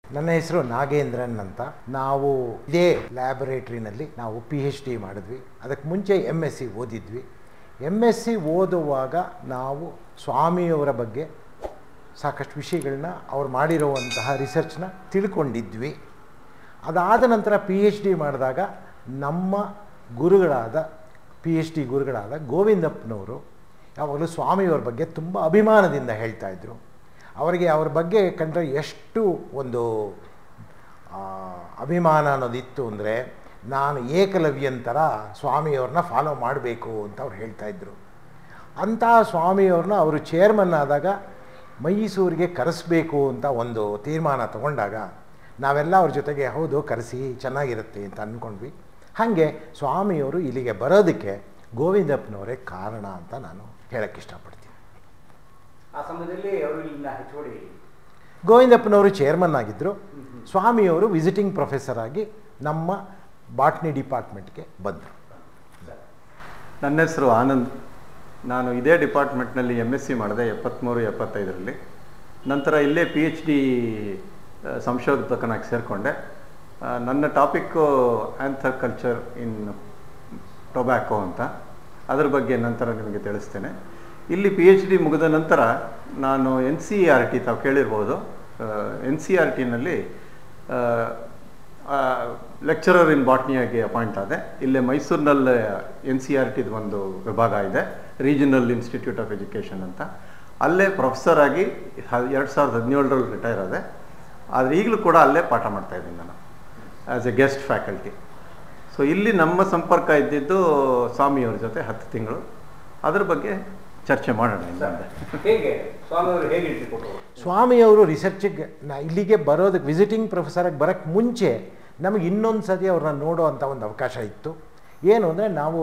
ನನ್ನ ಹೆಸರು ನಾಗೇಂದ್ರನ್ ಅಂತ ನಾವು ಇದೇ ಲ್ಯಾಬೊರೇಟ್ರಿನಲ್ಲಿ ನಾವು ಪಿ ಎಚ್ ಡಿ ಮಾಡಿದ್ವಿ ಅದಕ್ಕೆ ಮುಂಚೆ ಎಮ್ ಎಸ್ ಸಿ ಓದಿದ್ವಿ ಎಮ್ ಎಸ್ ಸಿ ಓದುವಾಗ ನಾವು ಸ್ವಾಮಿಯವರ ಬಗ್ಗೆ ಸಾಕಷ್ಟು ವಿಷಯಗಳನ್ನ ಅವ್ರು ಮಾಡಿರುವಂತಹ ರಿಸರ್ಚ್ನ ತಿಳ್ಕೊಂಡಿದ್ವಿ ಅದಾದ ನಂತರ ಪಿ ಎಚ್ ಡಿ ಮಾಡಿದಾಗ ನಮ್ಮ ಗುರುಗಳಾದ ಪಿ ಎಚ್ ಡಿ ಗುರುಗಳಾದ ಗೋವಿಂದಪ್ಪನವರು ಯಾವಾಗಲೂ ಸ್ವಾಮಿಯವ್ರ ಬಗ್ಗೆ ತುಂಬ ಅಭಿಮಾನದಿಂದ ಹೇಳ್ತಾ ಇದ್ದರು ಅವರಿಗೆ ಅವ್ರ ಬಗ್ಗೆ ಕಂಡ್ರೆ ಎಷ್ಟು ಒಂದು ಆ, ಅಭಿಮಾನ ಅನ್ನೋದಿತ್ತು ಅಂದರೆ ನಾನು ಏಕಲವ್ಯನ್ ಥರ ಸ್ವಾಮಿಯವ್ರನ್ನ ಫಾಲೋ ಮಾಡಬೇಕು ಅಂತ ಅವ್ರು ಹೇಳ್ತಾಯಿದ್ರು ಅಂಥ ಸ್ವಾಮಿಯವ್ರನ್ನ ಅವರು ಚೇರ್ಮನ್ ಆದಾಗ ಮೈಸೂರಿಗೆ ಕರೆಸ್ಬೇಕು ಅಂತ ಒಂದು ತೀರ್ಮಾನ ತಗೊಂಡಾಗ ನಾವೆಲ್ಲ ಅವ್ರ ಜೊತೆಗೆ ಹೌದು ಕರೆಸಿ ಚೆನ್ನಾಗಿರುತ್ತೆ ಅಂತ ಅಂದ್ಕೊಂಡ್ವಿ ಹಾಗೆ ಸ್ವಾಮಿಯವರು ಇಲ್ಲಿಗೆ ಬರೋದಕ್ಕೆ ಗೋವಿಂದಪ್ಪನವರೇ ಕಾರಣ ಅಂತ ನಾನು ಹೇಳಕ್ಕೆ ಇಷ್ಟಪಡ್ತೀನಿ ಆ ಸಮಯದಲ್ಲಿ ಅವರು ಇಲ್ಲಿಂದ ಹೆಚ್ಚುವಡಿ ಗೋವಿಂದಪ್ಪನವರು ಚೇರ್ಮನ್ ಆಗಿದ್ದರು ಸ್ವಾಮಿಯವರು ವಿಸಿಟಿಂಗ್ ಪ್ರೊಫೆಸರ್ ಆಗಿ ನಮ್ಮ ಬಾಟ್ನಿ ಡಿಪಾರ್ಟ್ಮೆಂಟ್ಗೆ ಬಂದರು ನನ್ನ ಹೆಸರು ಆನಂದ್ ನಾನು ಇದೇ ಡಿಪಾರ್ಟ್ಮೆಂಟ್ನಲ್ಲಿ ಎಮ್ ಎಸ್ ಸಿ ಮಾಡಿದೆ ಎಪ್ಪತ್ತ್ಮೂರು ಎಪ್ಪತ್ತೈದರಲ್ಲಿ ನಂತರ ಇಲ್ಲೇ ಪಿ ಎಚ್ ಡಿ ಸಂಶೋಧಕನಾಗಿ ಸೇರಿಕೊಂಡೆ ನನ್ನ topic anther culture in tobacco ಅಂತ ಅದ್ರ ಬಗ್ಗೆ ನಂತರ ನಿಮಗೆ ತಿಳಿಸ್ತೇನೆ ಇಲ್ಲಿ ಪಿ ಎಚ್ ಡಿ ಮುಗಿದ ನಂತರ ನಾನು ಎನ್ ಸಿ ಆರ್ ಟಿ ತಾವು ಕೇಳಿರ್ಬೋದು ಎನ್ ಸಿ ಆರ್ ಟಿನಲ್ಲಿ ಲೆಕ್ಚರರ್ ಇನ್ ಬಾಟ್ನಿಯಾಗಿ ಅಪಾಯಿಂಟ್ ಆದೆ ಇಲ್ಲೇ ಮೈಸೂರಿನಲ್ಲಿ ಎನ್ ಸಿ ಆರ್ ಟಿದು ಒಂದು ವಿಭಾಗ ಇದೆ ರೀಜನಲ್ ಇನ್ಸ್ಟಿಟ್ಯೂಟ್ ಆಫ್ ಎಜುಕೇಷನ್ ಅಂತ ಅಲ್ಲೇ ಪ್ರೊಫೆಸರ್ ಆಗಿ ಎರಡು ಸಾವಿರದ ಹದಿನೇಳರಲ್ಲಿ ರಿಟೈರ್ ಆದೆ ಆದರೆ ಈಗಲೂ ಕೂಡ ಅಲ್ಲೇ ಪಾಠ ಮಾಡ್ತಾ ಇದ್ದೀನಿ ನಾನು as a guest faculty so ಇಲ್ಲಿ ನಮ್ಮ ಸಂಪರ್ಕ ಇದ್ದಿದ್ದು ಸ್ವಾಮಿಯವ್ರ ಜೊತೆ ಹತ್ತು ತಿಂಗಳು ಅದ್ರ ಬಗ್ಗೆ ಚರ್ಚೆ ಮಾಡೋಣ ಇನ್ನು ಮುಂದೆ ಹೇಗೆ ಸ್ವಾಮಿಯವರು ಹೇಗೆ ಎಂಟ್ರಿ ಕೊಟ್ಟರು ಸ್ವಾಮಿಯವರು ರಿಸರ್ಚಿಗೆ ನಾ ಇಲ್ಲಿಗೆ ಬರೋದಕ್ಕೆ ವಿಸಿಟಿಂಗ್ ಪ್ರೊಫೆಸರಾಗಿ ಬರೋಕ್ಕೆ ಮುಂಚೆ ನಮಗೆ ಇನ್ನೊಂದು ಸತಿ ಅವ್ರನ್ನ ನೋಡೋ ಅಂಥ ಒಂದು ಅವಕಾಶ ಇತ್ತು ಏನು ಅಂದರೆ ನಾವು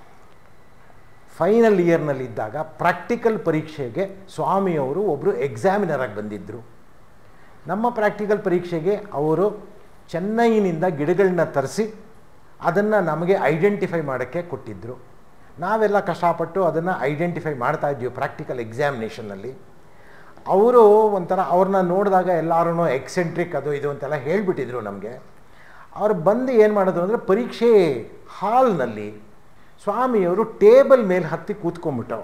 ಫೈನಲ್ ಇಯರ್ನಲ್ಲಿದ್ದಾಗ ಪ್ರಾಕ್ಟಿಕಲ್ ಪರೀಕ್ಷೆಗೆ ಸ್ವಾಮಿಯವರು ಒಬ್ಬರು ಎಕ್ಸಾಮಿನರ್ ಆಗಿ ಬಂದಿದ್ದರು ನಮ್ಮ ಪ್ರಾಕ್ಟಿಕಲ್ ಪರೀಕ್ಷೆಗೆ ಅವರು ಚೆನ್ನೈನಿಂದ ಗಿಡಗಳನ್ನ ತರಿಸಿ ಅದನ್ನು ನಮಗೆ ಐಡೆಂಟಿಫೈ ಮಾಡೋಕ್ಕೆ ಕೊಟ್ಟಿದ್ದರು ನಾವೆಲ್ಲ ಕಷ್ಟಪಟ್ಟು ಅದನ್ನು ಐಡೆಂಟಿಫೈ ಮಾಡ್ತಾ ಇದ್ವಿ ಪ್ರಾಕ್ಟಿಕಲ್ ಎಕ್ಸಾಮಿನೇಷನಲ್ಲಿ ಅವರು ಒಂಥರ ಅವ್ರನ್ನ ನೋಡಿದಾಗ ಎಲ್ಲರೂ ಎಕ್ಸೆಂಟ್ರಿಕ್ ಅದು ಇದು ಅಂತೆಲ್ಲ ಹೇಳಿಬಿಟ್ಟಿದ್ರು ನಮಗೆ ಅವ್ರು ಬಂದು ಏನು ಮಾಡಿದ್ರು ಅಂದರೆ ಪರೀಕ್ಷೆ ಹಾಲ್ನಲ್ಲಿ ಸ್ವಾಮಿಯವರು ಟೇಬಲ್ ಮೇಲೆ ಹತ್ತಿ ಕೂತ್ಕೊಂಡ್ಬಿಟ್ಟವು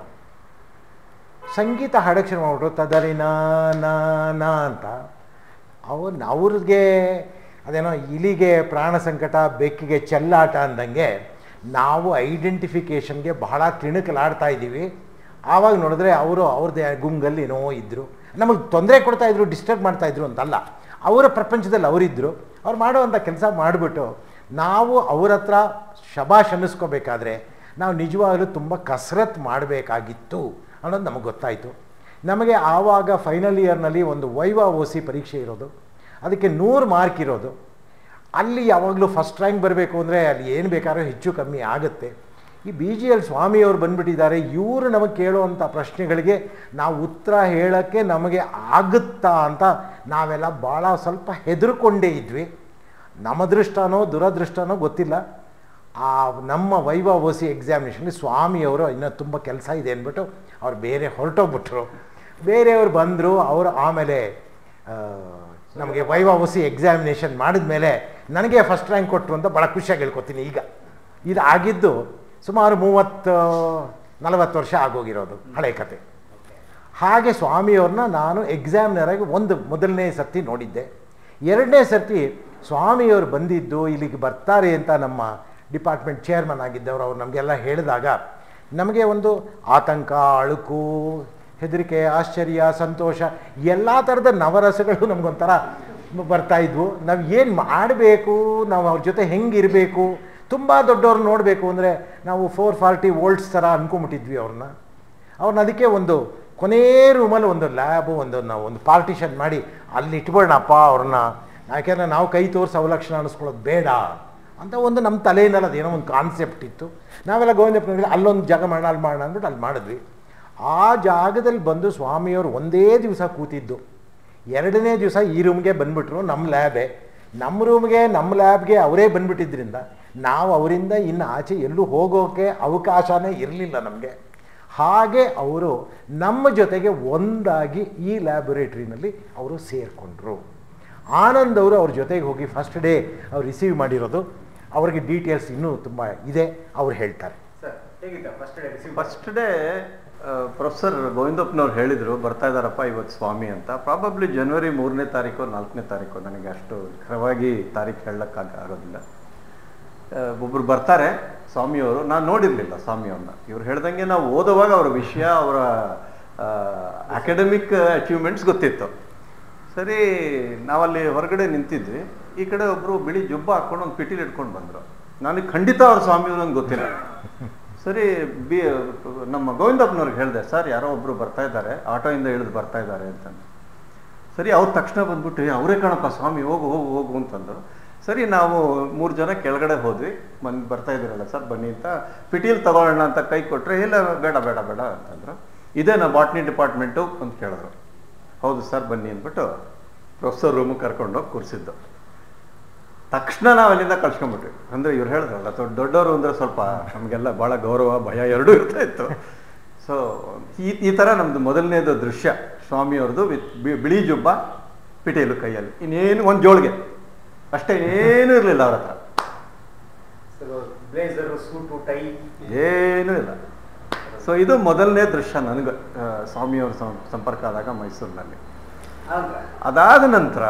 ಸಂಗೀತ ಹಾಡಕ್ಕೆ ಶುರು ಮಾಡ್ಬಿಟ್ರು ತದರಿ ನಾ ನಾ ನಾ ಅಂತ ಅವ್ರು ಅವ್ರಿಗೆ ಅದೇನೋ ಇಲಿಗೆ ಪ್ರಾಣ ಸಂಕಟ ಬೆಕ್ಕಿಗೆ ಚೆಲ್ಲಾಟ ಅಂದಂಗೆ ನಾವು ಐಡೆಂಟಿಫಿಕೇಷನ್ಗೆ ಬಹಳ ತಿಣುಕಲಾಡ್ತಾ ಇದ್ದೀವಿ ಆವಾಗ ನೋಡಿದ್ರೆ ಅವರು ಅವ್ರದ್ದೇ ಗುಂಗಲ್ಲಿ ಏನೋ ಇದ್ದರು ನಮಗೆ ತೊಂದರೆ ಕೊಡ್ತಾಯಿದ್ರು ಡಿಸ್ಟರ್ಬ್ ಮಾಡ್ತಾಯಿದ್ರು ಅಂತಲ್ಲ ಅವರ ಪ್ರಪಂಚದಲ್ಲಿ ಅವರಿದ್ದರು ಅವ್ರು ಮಾಡುವಂಥ ಕೆಲಸ ಮಾಡಿಬಿಟ್ಟು ನಾವು ಅವ್ರ ಹತ್ರ ಶಬಾಷ್ ಅನ್ನಿಸ್ಕೋಬೇಕಾದ್ರೆ ನಾವು ನಿಜವಾಗಲೂ ತುಂಬ ಕಸರತ್ತು ಮಾಡಬೇಕಾಗಿತ್ತು ಅನ್ನೋದು ನಮಗೆ ಗೊತ್ತಾಯಿತು ನಮಗೆ ಆವಾಗ ಫೈನಲ್ ಇಯರ್ನಲ್ಲಿ ಒಂದು ವೈವಾ ಓ ಸಿ ಪರೀಕ್ಷೆ ಇರೋದು ಅದಕ್ಕೆ ನೂರು ಮಾರ್ಕ್ ಇರೋದು ಅಲ್ಲಿ ಯಾವಾಗಲೂ ಫಸ್ಟ್ ರ್ಯಾಂಕ್ ಬರಬೇಕು ಅಂದರೆ ಅಲ್ಲಿ ಏನು ಬೇಕಾದ್ರೂ ಹೆಚ್ಚು ಕಮ್ಮಿ ಆಗುತ್ತೆ ಈ ಬಿ ಜಿ ಎಲ್ ಸ್ವಾಮಿಯವರು ಬಂದುಬಿಟ್ಟಿದ್ದಾರೆ ಇವರು ನಮಗೆ ಕೇಳುವಂಥ ಪ್ರಶ್ನೆಗಳಿಗೆ ನಾವು ಉತ್ತರ ಹೇಳೋಕ್ಕೆ ನಮಗೆ ಆಗುತ್ತಾ ಅಂತ ನಾವೆಲ್ಲ ಭಾಳ ಸ್ವಲ್ಪ ಹೆದರ್ಕೊಂಡೇ ಇದ್ವಿ ನಮ್ಮ ಅದೃಷ್ಟನೋ ದುರದೃಷ್ಟನೋ ಗೊತ್ತಿಲ್ಲ ಆ ನಮ್ಮ ವೈವಾ ಓ ಸಿ ಎಕ್ಸಾಮಿನೇಷನ್ಗೆ ಸ್ವಾಮಿಯವರು ಇನ್ನೂ ತುಂಬ ಕೆಲಸ ಇದೆ ಅಂದ್ಬಿಟ್ಟು ಅವ್ರು ಬೇರೆ ಹೊರಟೋಗ್ಬಿಟ್ರು ಬೇರೆಯವರು ಬಂದರು ಅವರು ಆಮೇಲೆ ಆ, ನಮಗೆ ವೈವಾ ಓ ಸಿ ಎಕ್ಸಾಮಿನೇಷನ್ ಮಾಡಿದ್ಮೇಲೆ ನನಗೆ ಫಸ್ಟ್ ರ್ಯಾಂಕ್ ಕೊಟ್ಟರು ಅಂತ ಭಾಳ ಖುಷಿಯಾಗಿ ಹೇಳ್ಕೊತೀನಿ ಈಗ ಇದು ಆಗಿದ್ದು ಸುಮಾರು ಮೂವತ್ತು ನಲವತ್ತು ವರ್ಷ ಆಗೋಗಿರೋದು ಹಳೆ ಕತೆ ಹಾಗೆ ಸ್ವಾಮಿಯವ್ರನ್ನ ನಾನು ಎಕ್ಸಾಮಿನರಾಗಿ ಒಂದು ಮೊದಲನೇ ಸರ್ತಿ ನೋಡಿದ್ದೆ ಎರಡನೇ ಸರ್ತಿ ಸ್ವಾಮಿಯವರು ಬಂದಿದ್ದು ಇಲ್ಲಿಗೆ ಬರ್ತಾರೆ ಅಂತ ನಮ್ಮ ಡಿಪಾರ್ಟ್ಮೆಂಟ್ ಚೇರ್ಮನ್ ಆಗಿದ್ದವರು ಅವ್ರು ನಮಗೆಲ್ಲ ಹೇಳಿದಾಗ ನಮಗೆ ಒಂದು ಆತಂಕ ಅಳುಕು ಹೆದರಿಕೆ ಆಶ್ಚರ್ಯ ಸಂತೋಷ ಎಲ್ಲ ಥರದ ನವರಸಗಳು ನಮಗೊಂಥರ ಬರ್ತಾ ಇದ್ವು ನಾವು ಏನು ಮಾಡಬೇಕು ನಾವು ಅವ್ರ ಜೊತೆ ಹೆಂಗಿರಬೇಕು ತುಂಬ ದೊಡ್ಡವ್ರು ನೋಡಬೇಕು ಅಂದರೆ ನಾವು ಫೋರ್ ಫಾರ್ಟಿ ವೋಲ್ಟ್ಸ್ ಥರ ಅಂದ್ಕೊಂಬಿಟ್ಟಿದ್ವಿ ಅವ್ರನ್ನ ಅವ್ರನ್ನ ಅದಕ್ಕೆ ಒಂದು ಕೊನೇ ರೂಮಲ್ಲಿ ಒಂದು ಲ್ಯಾಬು ಒಂದು ನಾವು ಒಂದು ಪಾರ್ಟಿಷನ್ ಮಾಡಿ ಅಲ್ಲಿ ಇಟ್ಬಿಡೋಣಪ್ಪ ಅವ್ರನ್ನ ಯಾಕೆಂದರೆ ನಾವು ಕೈ ತೋರಿಸಿ ಅವಲಕ್ಷಣ ಅನ್ನಿಸ್ಕೊಳ್ಳೋದು ಬೇಡ ಅಂತ ಒಂದು ನಮ್ಮ ತಲೆಯಲ್ಲಿ ಅದೇನೋ ಒಂದು ಕಾನ್ಸೆಪ್ಟ್ ಇತ್ತು ನಾವೆಲ್ಲ ಗೋವಿಂದಪ್ಪನಿಗೆ ಅಲ್ಲೊಂದು ಜಾಗ ಮಾಡೋಣ ಅಲ್ಲಿ ಮಾಡೋಣ ಅಂದ್ಬಿಟ್ಟು ಅಲ್ಲಿ ಮಾಡಿದ್ವಿ ಆ ಜಾಗದಲ್ಲಿ ಬಂದು ಸ್ವಾಮಿಯವರು ಒಂದೇ ದಿವಸ ಕೂತಿದ್ದು ಎರಡನೇ ದಿವಸ ಈ ರೂಮ್ಗೆ ಬಂದುಬಿಟ್ರು ನಮ್ಮ ಲ್ಯಾಬೇ ನಮ್ಮ ರೂಮ್ಗೆ ನಮ್ಮ ಲ್ಯಾಬ್ಗೆ ಅವರೇ ಬಂದುಬಿಟ್ಟಿದ್ರಿಂದ ನಾವು ಅವರಿಂದ ಇನ್ನು ಆಚೆ ಎಲ್ಲೂ ಹೋಗೋಕ್ಕೆ ಅವಕಾಶನೇ ಇರಲಿಲ್ಲ ನಮಗೆ ಹಾಗೆ ಅವರು ನಮ್ಮ ಜೊತೆಗೆ ಒಂದಾಗಿ ಈ ಲ್ಯಾಬೊರೇಟ್ರಿನಲ್ಲಿ ಅವರು ಸೇರಿಕೊಂಡ್ರು ಆನಂದ್ ಅವರು ಅವ್ರ ಜೊತೆಗೆ ಹೋಗಿ ಫಸ್ಟ್ ಡೇ ಅವ್ರು ರಿಸೀವ್ ಮಾಡಿರೋದು ಅವ್ರಿಗೆ ಡೀಟೇಲ್ಸ್ ಇನ್ನೂ ತುಂಬ ಇದೆ ಅವ್ರು ಹೇಳ್ತಾರೆ ಸರ್ ಹೇಗಿತ್ತು first day receive first day professor ಗೋವಿಂದಪ್ಪನವ್ರು ಹೇಳಿದರು ಬರ್ತಾ ಇದ್ದಾರಪ್ಪ ಇವತ್ತು ಸ್ವಾಮಿ ಅಂತ ಪ್ರಾಬಬ್ಲಿ ಜನವರಿ ಮೂರನೇ ತಾರೀಕು ನಾಲ್ಕನೇ ತಾರೀಕು ನನಗೆ ಅಷ್ಟು ಖರವಾಗಿ ತಾರೀಕು ಹೇಳಕ್ಕಾಗ ಆಗೋದಿಲ್ಲ ಆ, ಒಬ್ರು ಬರ್ತಾರೆ ಸ್ವಾಮಿಯವರು ನಾನು ನೋಡಿರಲಿಲ್ಲ ಸ್ವಾಮಿಯವ್ರನ್ನ ಇವ್ರು ಹೇಳ್ದಂಗೆ ನಾವು ಓದುವಾಗ ಅವರ ವಿಷಯ ಅವರ ಅಕಾಡೆಮಿಕ್ ಅಚೀವ್ಮೆಂಟ್ಸ್ ಗೊತ್ತಿತ್ತು ಸರಿ ನಾವಲ್ಲಿ ಹೊರಗಡೆ ನಿಂತಿದ್ವಿ ಈ ಕಡೆ ಒಬ್ಬರು ಬಿಳಿ ಜುಬ್ಬ ಹಾಕೊಂಡು ಒಂದು ಪಿಟೀಲ್ ಇಟ್ಕೊಂಡು ಬಂದರು ನನಗೆ ಖಂಡಿತ ಅವ್ರ ಸ್ವಾಮಿಯವರು ನಂಗೆ ಗೊತ್ತಿಲ್ಲ ಸರಿ ಬಿ ನಮ್ಮ ಗೋವಿಂದಪ್ಪನವ್ರಿಗೆ ಹೇಳಿದೆ ಸರ್ ಯಾರೋ ಒಬ್ರು ಬರ್ತಾ ಇದ್ದಾರೆ ಆಟೋಯಿಂದ ಇಳಿದು ಬರ್ತಾ ಇದ್ದಾರೆ ಅಂತ ಸರಿ ಅವ್ರ ತಕ್ಷಣ ಬಂದ್ಬಿಟ್ಟು "ಏ, ಅವರೇ ಕಣಪ್ಪ ಸ್ವಾಮಿ ಹೋಗು ಹೋಗು ಹೋಗು ಅಂತಂದರು ಸರಿ ನಾವು ಮೂರು ಜನ ಕೆಳಗಡೆ ಹೋದ್ವಿ ಬಂದು ಬರ್ತಾ ಇದ್ದೀರಲ್ಲ ಸರ್ ಬನ್ನಿ ಅಂತ ಪಿಟೀಲ್ ತಗೊಳ್ಳೋಣ ಅಂತ ಕೈ ಕೊಟ್ಟರೆ ಇಲ್ಲ ಬೇಡ ಬೇಡ ಬೇಡ ಅಂತಂದರು ಇದೇ ನಾ ಬಾಟ್ನಿ ಡಿಪಾರ್ಟ್ಮೆಂಟು ಅಂತ ಕೇಳಿದ್ರು ಹೌದು ಸರ್ ಬನ್ನಿ ಅಂದ್ಬಿಟ್ಟು ಪ್ರೊಫೆಸರ್ ರೂಮಿಗೆ ಕರ್ಕೊಂಡೋಗಿ ಕೂರಿಸಿದ್ದು ತಕ್ಷಣ ನಾವು ಅಲ್ಲಿಂದ ಕಳ್ಸ್ಕೊಂಡ್ಬಿಟ್ವಿ ಅಂದರೆ ಇವ್ರು ಹೇಳಿದ್ರಲ್ಲ ದೊಡ್ಡ ದೊಡ್ಡವರು ಅಂದರೆ ಸ್ವಲ್ಪ ನಮಗೆಲ್ಲ ಭಾಳ ಗೌರವ ಭಯ ಎರಡೂ ಇರ್ತಾ ಇತ್ತು ಸೊ ಈ ಈ ಥರ ನಮ್ಮದು ಮೊದಲನೇದು ದೃಶ್ಯ ಸ್ವಾಮಿಯವ್ರದ್ದು ವಿತ್ ಬಿ- ಬಿಳಿ ಜುಬ್ಬ ಪಿಟೀಲು ಕೈಯಲ್ಲಿ ಇನ್ನೇನು ಒಂದು ಜೋಳಿಗೆ ಅಷ್ಟೇ ಏನೂ ಇರಲಿಲ್ಲ ಅವ್ರ ಹತ್ರ ಸರ್ ಬ್ಲೇಸರು ಸೂಟು ಟೈ ಏನೂ ಇಲ್ಲ ಸೊ ಇದು ಮೊದಲನೇ ದೃಶ್ಯ ನನಗೆ ಆ, ಸ್ವಾಮಿಯವ್ರ ಸಂ- ಸಂಪರ್ಕ ಆದಾಗ ಮೈಸೂರಿನಲ್ಲಿ ಆಗ ಅದಾದ ನಂತರ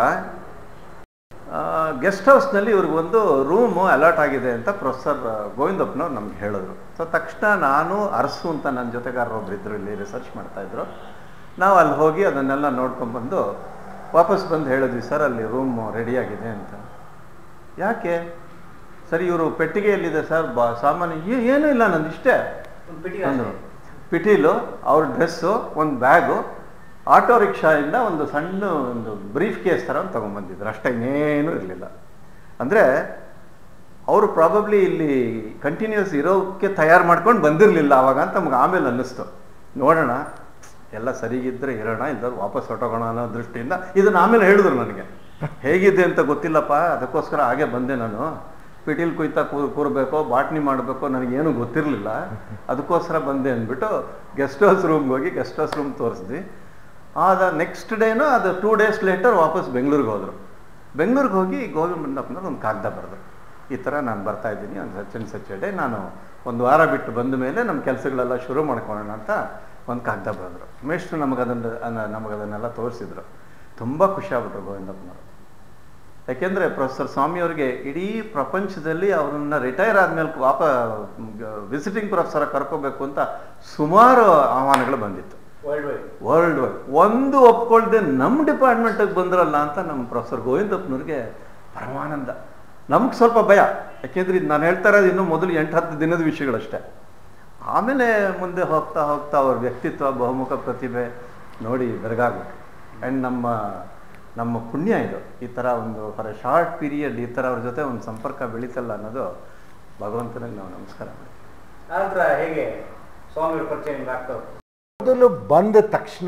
ಗೆಸ್ಟ್ ಹೌಸ್ನಲ್ಲಿ ಇವ್ರಿಗೆ ಒಂದು ರೂಮು ಅಲರ್ಟ್ ಆಗಿದೆ ಅಂತ ಪ್ರೊಫೆಸರ್ ಗೋವಿಂದಪ್ಪನವ್ರು ನಮ್ಗೆ ಹೇಳಿದ್ರು ಸೊ ತಕ್ಷಣ ನಾನು ಅರಸು ಅಂತ ನನ್ನ ಜೊತೆಗಾರರು ಒಬ್ರು ಇದ್ರು ಇಲ್ಲಿ ರಿಸರ್ಚ್ ಮಾಡ್ತಾ ಇದ್ರು ನಾವು ಅಲ್ಲಿ ಹೋಗಿ ಅದನ್ನೆಲ್ಲ ನೋಡ್ಕೊಂಡ್ಬಂದು ವಾಪಸ್ ಬಂದು ಹೇಳಿದ್ವಿ ಸರ್ ಅಲ್ಲಿ ರೂಮ್ ರೆಡಿಯಾಗಿದೆ ಅಂತ ಯಾಕೆ ಸರಿ ಇವರು ಪೆಟ್ಟಿಗೆಯಲ್ಲಿದೆ ಸರ್ ಬಾ ಸಾಮಾನ್ಯ "ಏ- ಏನೂ ಇಲ್ಲ ನಂದು ಇಷ್ಟೇ ಒಂದು ಪಿಟಿಗೆ ಅಂದರು ಪಿಟೀಲು ಅವ್ರ ಡ್ರೆಸ್ಸು ಒಂದು ಬ್ಯಾಗು ಆಟೋ ರಿಕ್ಷಾಯಿಂದ ಒಂದು ಸಣ್ಣ ಒಂದು ಬ್ರೀಫ್ ಕೇಸ್ ಥರ ಒಂದು ತೊಗೊಂಬಂದಿದ್ರು ಅಷ್ಟೇ ಇನ್ನೇನೂ ಇರಲಿಲ್ಲ ಅಂದರೆ ಅವರು ಪ್ರಾಬಬ್ಲಿ ಇಲ್ಲಿ ಕಂಟಿನ್ಯೂಸ್ ಇರೋಕ್ಕೆ ತಯಾರು ಮಾಡ್ಕೊಂಡು ಬಂದಿರಲಿಲ್ಲ ಆವಾಗ ಅಂತ ನಮ್ಗೆ ಆಮೇಲೆ ಅನ್ನಿಸ್ತು ನೋಡೋಣ ಎಲ್ಲ ಸರಿಗಿದ್ರೆ ಇರೋಣ ಇಲ್ದವ್ರು ವಾಪಸ್ ಹೊಟ್ಟೋಗೋಣ ಅನ್ನೋ ದೃಷ್ಟಿಯಿಂದ ಇದನ್ನ ಆಮೇಲೆ ಹೇಳಿದ್ರು ನನಗೆ ಹೇಗಿದೆ ಅಂತ ಗೊತ್ತಿಲ್ಲಪ್ಪ ಅದಕ್ಕೋಸ್ಕರ ಹಾಗೆ ಬಂದೆ ನಾನು ಪಿಟೀಲ್ ಕುಯ್ತಾ ಕೂ ಕೂರಬೇಕೋ ಬಾಟ್ನಿ ಮಾಡಬೇಕೋ ನನಗೇನು ಗೊತ್ತಿರಲಿಲ್ಲ ಅದಕ್ಕೋಸ್ಕರ ಬಂದೆ ಅಂದ್ಬಿಟ್ಟು ಗೆಸ್ಟ್ ಹೌಸ್ ರೂಮ್ಗೆ ಹೋಗಿ ಗೆಸ್ಟ್ ಹೌಸ್ ರೂಮ್ ತೋರಿಸಿದ್ವಿ ಆದ ನೆಕ್ಸ್ಟ್ ಡೇನೋ ಅದು ಟೂ ಡೇಸ್ ಲೇಟರ್ ವಾಪಸ್ ಬೆಂಗಳೂರಿಗೆ ಹೋದರು ಬೆಂಗಳೂರಿಗೆ ಹೋಗಿ ಗೋವಿಂದಪ್ಪನವ್ರು ಒಂದು ಕಾಗದ ಬರೆದ್ರು ಈ ಥರ ನಾನು ಬರ್ತಾ ಇದ್ದೀನಿ ಒಂದು ಸಚಿನ್ ಸಚ್ಚಡೆ ನಾನು ಒಂದು ವಾರ ಬಿಟ್ಟು ಬಂದ ಮೇಲೆ ನಮ್ಮ ಕೆಲಸಗಳೆಲ್ಲ ಶುರು ಮಾಡ್ಕೊಳ್ಳೋಣ ಅಂತ ಒಂದು ಕಾಗದ ಬರೆದ್ರು ಮೇಷ್ಟ್ರು ನಮಗದನ್ನು ನಮಗದನ್ನೆಲ್ಲ ತೋರಿಸಿದ್ರು ತುಂಬ ಖುಷಿ ಆಗ್ಬಿಟ್ರು ಗೋವಿಂದಪ್ಪನವರು ಯಾಕೆಂದರೆ ಪ್ರೊಫೆಸರ್ ಸ್ವಾಮಿ ಅವರಿಗೆ ಇಡೀ ಪ್ರಪಂಚದಲ್ಲಿ ಅವರನ್ನ ರಿಟೈರ್ ಆದಮೇಲೆ ವಾಪ ವಿಸಿಟಿಂಗ್ ಪ್ರೊಫೆಸರ್ ಕರ್ಕೋಬೇಕು ಅಂತ ಸುಮಾರು ಆಹ್ವಾನಗಳು ಬಂದಿತ್ತು ವರ್ಲ್ಡ್ ವೈಡ್ ವರ್ಲ್ಡ್ ವೈಡ್ ಒಂದು ಒಪ್ಕೊಳ್ದೆ ನಮ್ಮ ಡಿಪಾರ್ಟ್ಮೆಂಟಿಗೆ ಬಂದ್ರಲ್ಲ ಅಂತ ನಮ್ಮ ಪ್ರೊಫೆಸರ್ ಗೋವಿಂದಪ್ಪನವ್ರಿಗೆ ಪರಮಾನಂದ ನಮ್ಗೆ ಸ್ವಲ್ಪ ಭಯ ಯಾಕೆಂದ್ರೆ ಇದು ನಾನು ಹೇಳ್ತಾ ಇರೋದು ಇನ್ನೂ ಮೊದಲು ಎಂಟು ಹತ್ತು ದಿನದ ವಿಷಯಗಳಷ್ಟೇ ಆಮೇಲೆ ಮುಂದೆ ಹೋಗ್ತಾ ಹೋಗ್ತಾ ಅವ್ರ ವ್ಯಕ್ತಿತ್ವ ಬಹುಮುಖ ಪ್ರತಿಭೆ ನೋಡಿ ಬೆರಗಾಗ್ಬಿಟ್ಟು ಆ್ಯಂಡ್ ನಮ್ಮ ನಮ್ಮ ಪುಣ್ಯ ಇದು ಈ ಥರ ಒಂದು ಫಾರ್ ಎ ಶಾರ್ಟ್ ಪೀರಿಯಡ್ ಈ ಥರ ಅವ್ರ ಜೊತೆ ಒಂದು ಸಂಪರ್ಕ ಬೆಳೀತಲ್ಲ ಅನ್ನೋದು ಭಗವಂತನಿಗೆ ನಾವು ನಮಸ್ಕಾರ ಮಾಡ್ತೀವಿ ಆನಂತರ ಹೇಗೆ ಸ್ವಾಮಿಯವ್ರ ಪರಿಚಯ ನಿಮ್ಗೆ ಆಗ್ತಾ ಹೋಯ್ತು? ಮೊದಲು ಬಂದ ತಕ್ಷಣ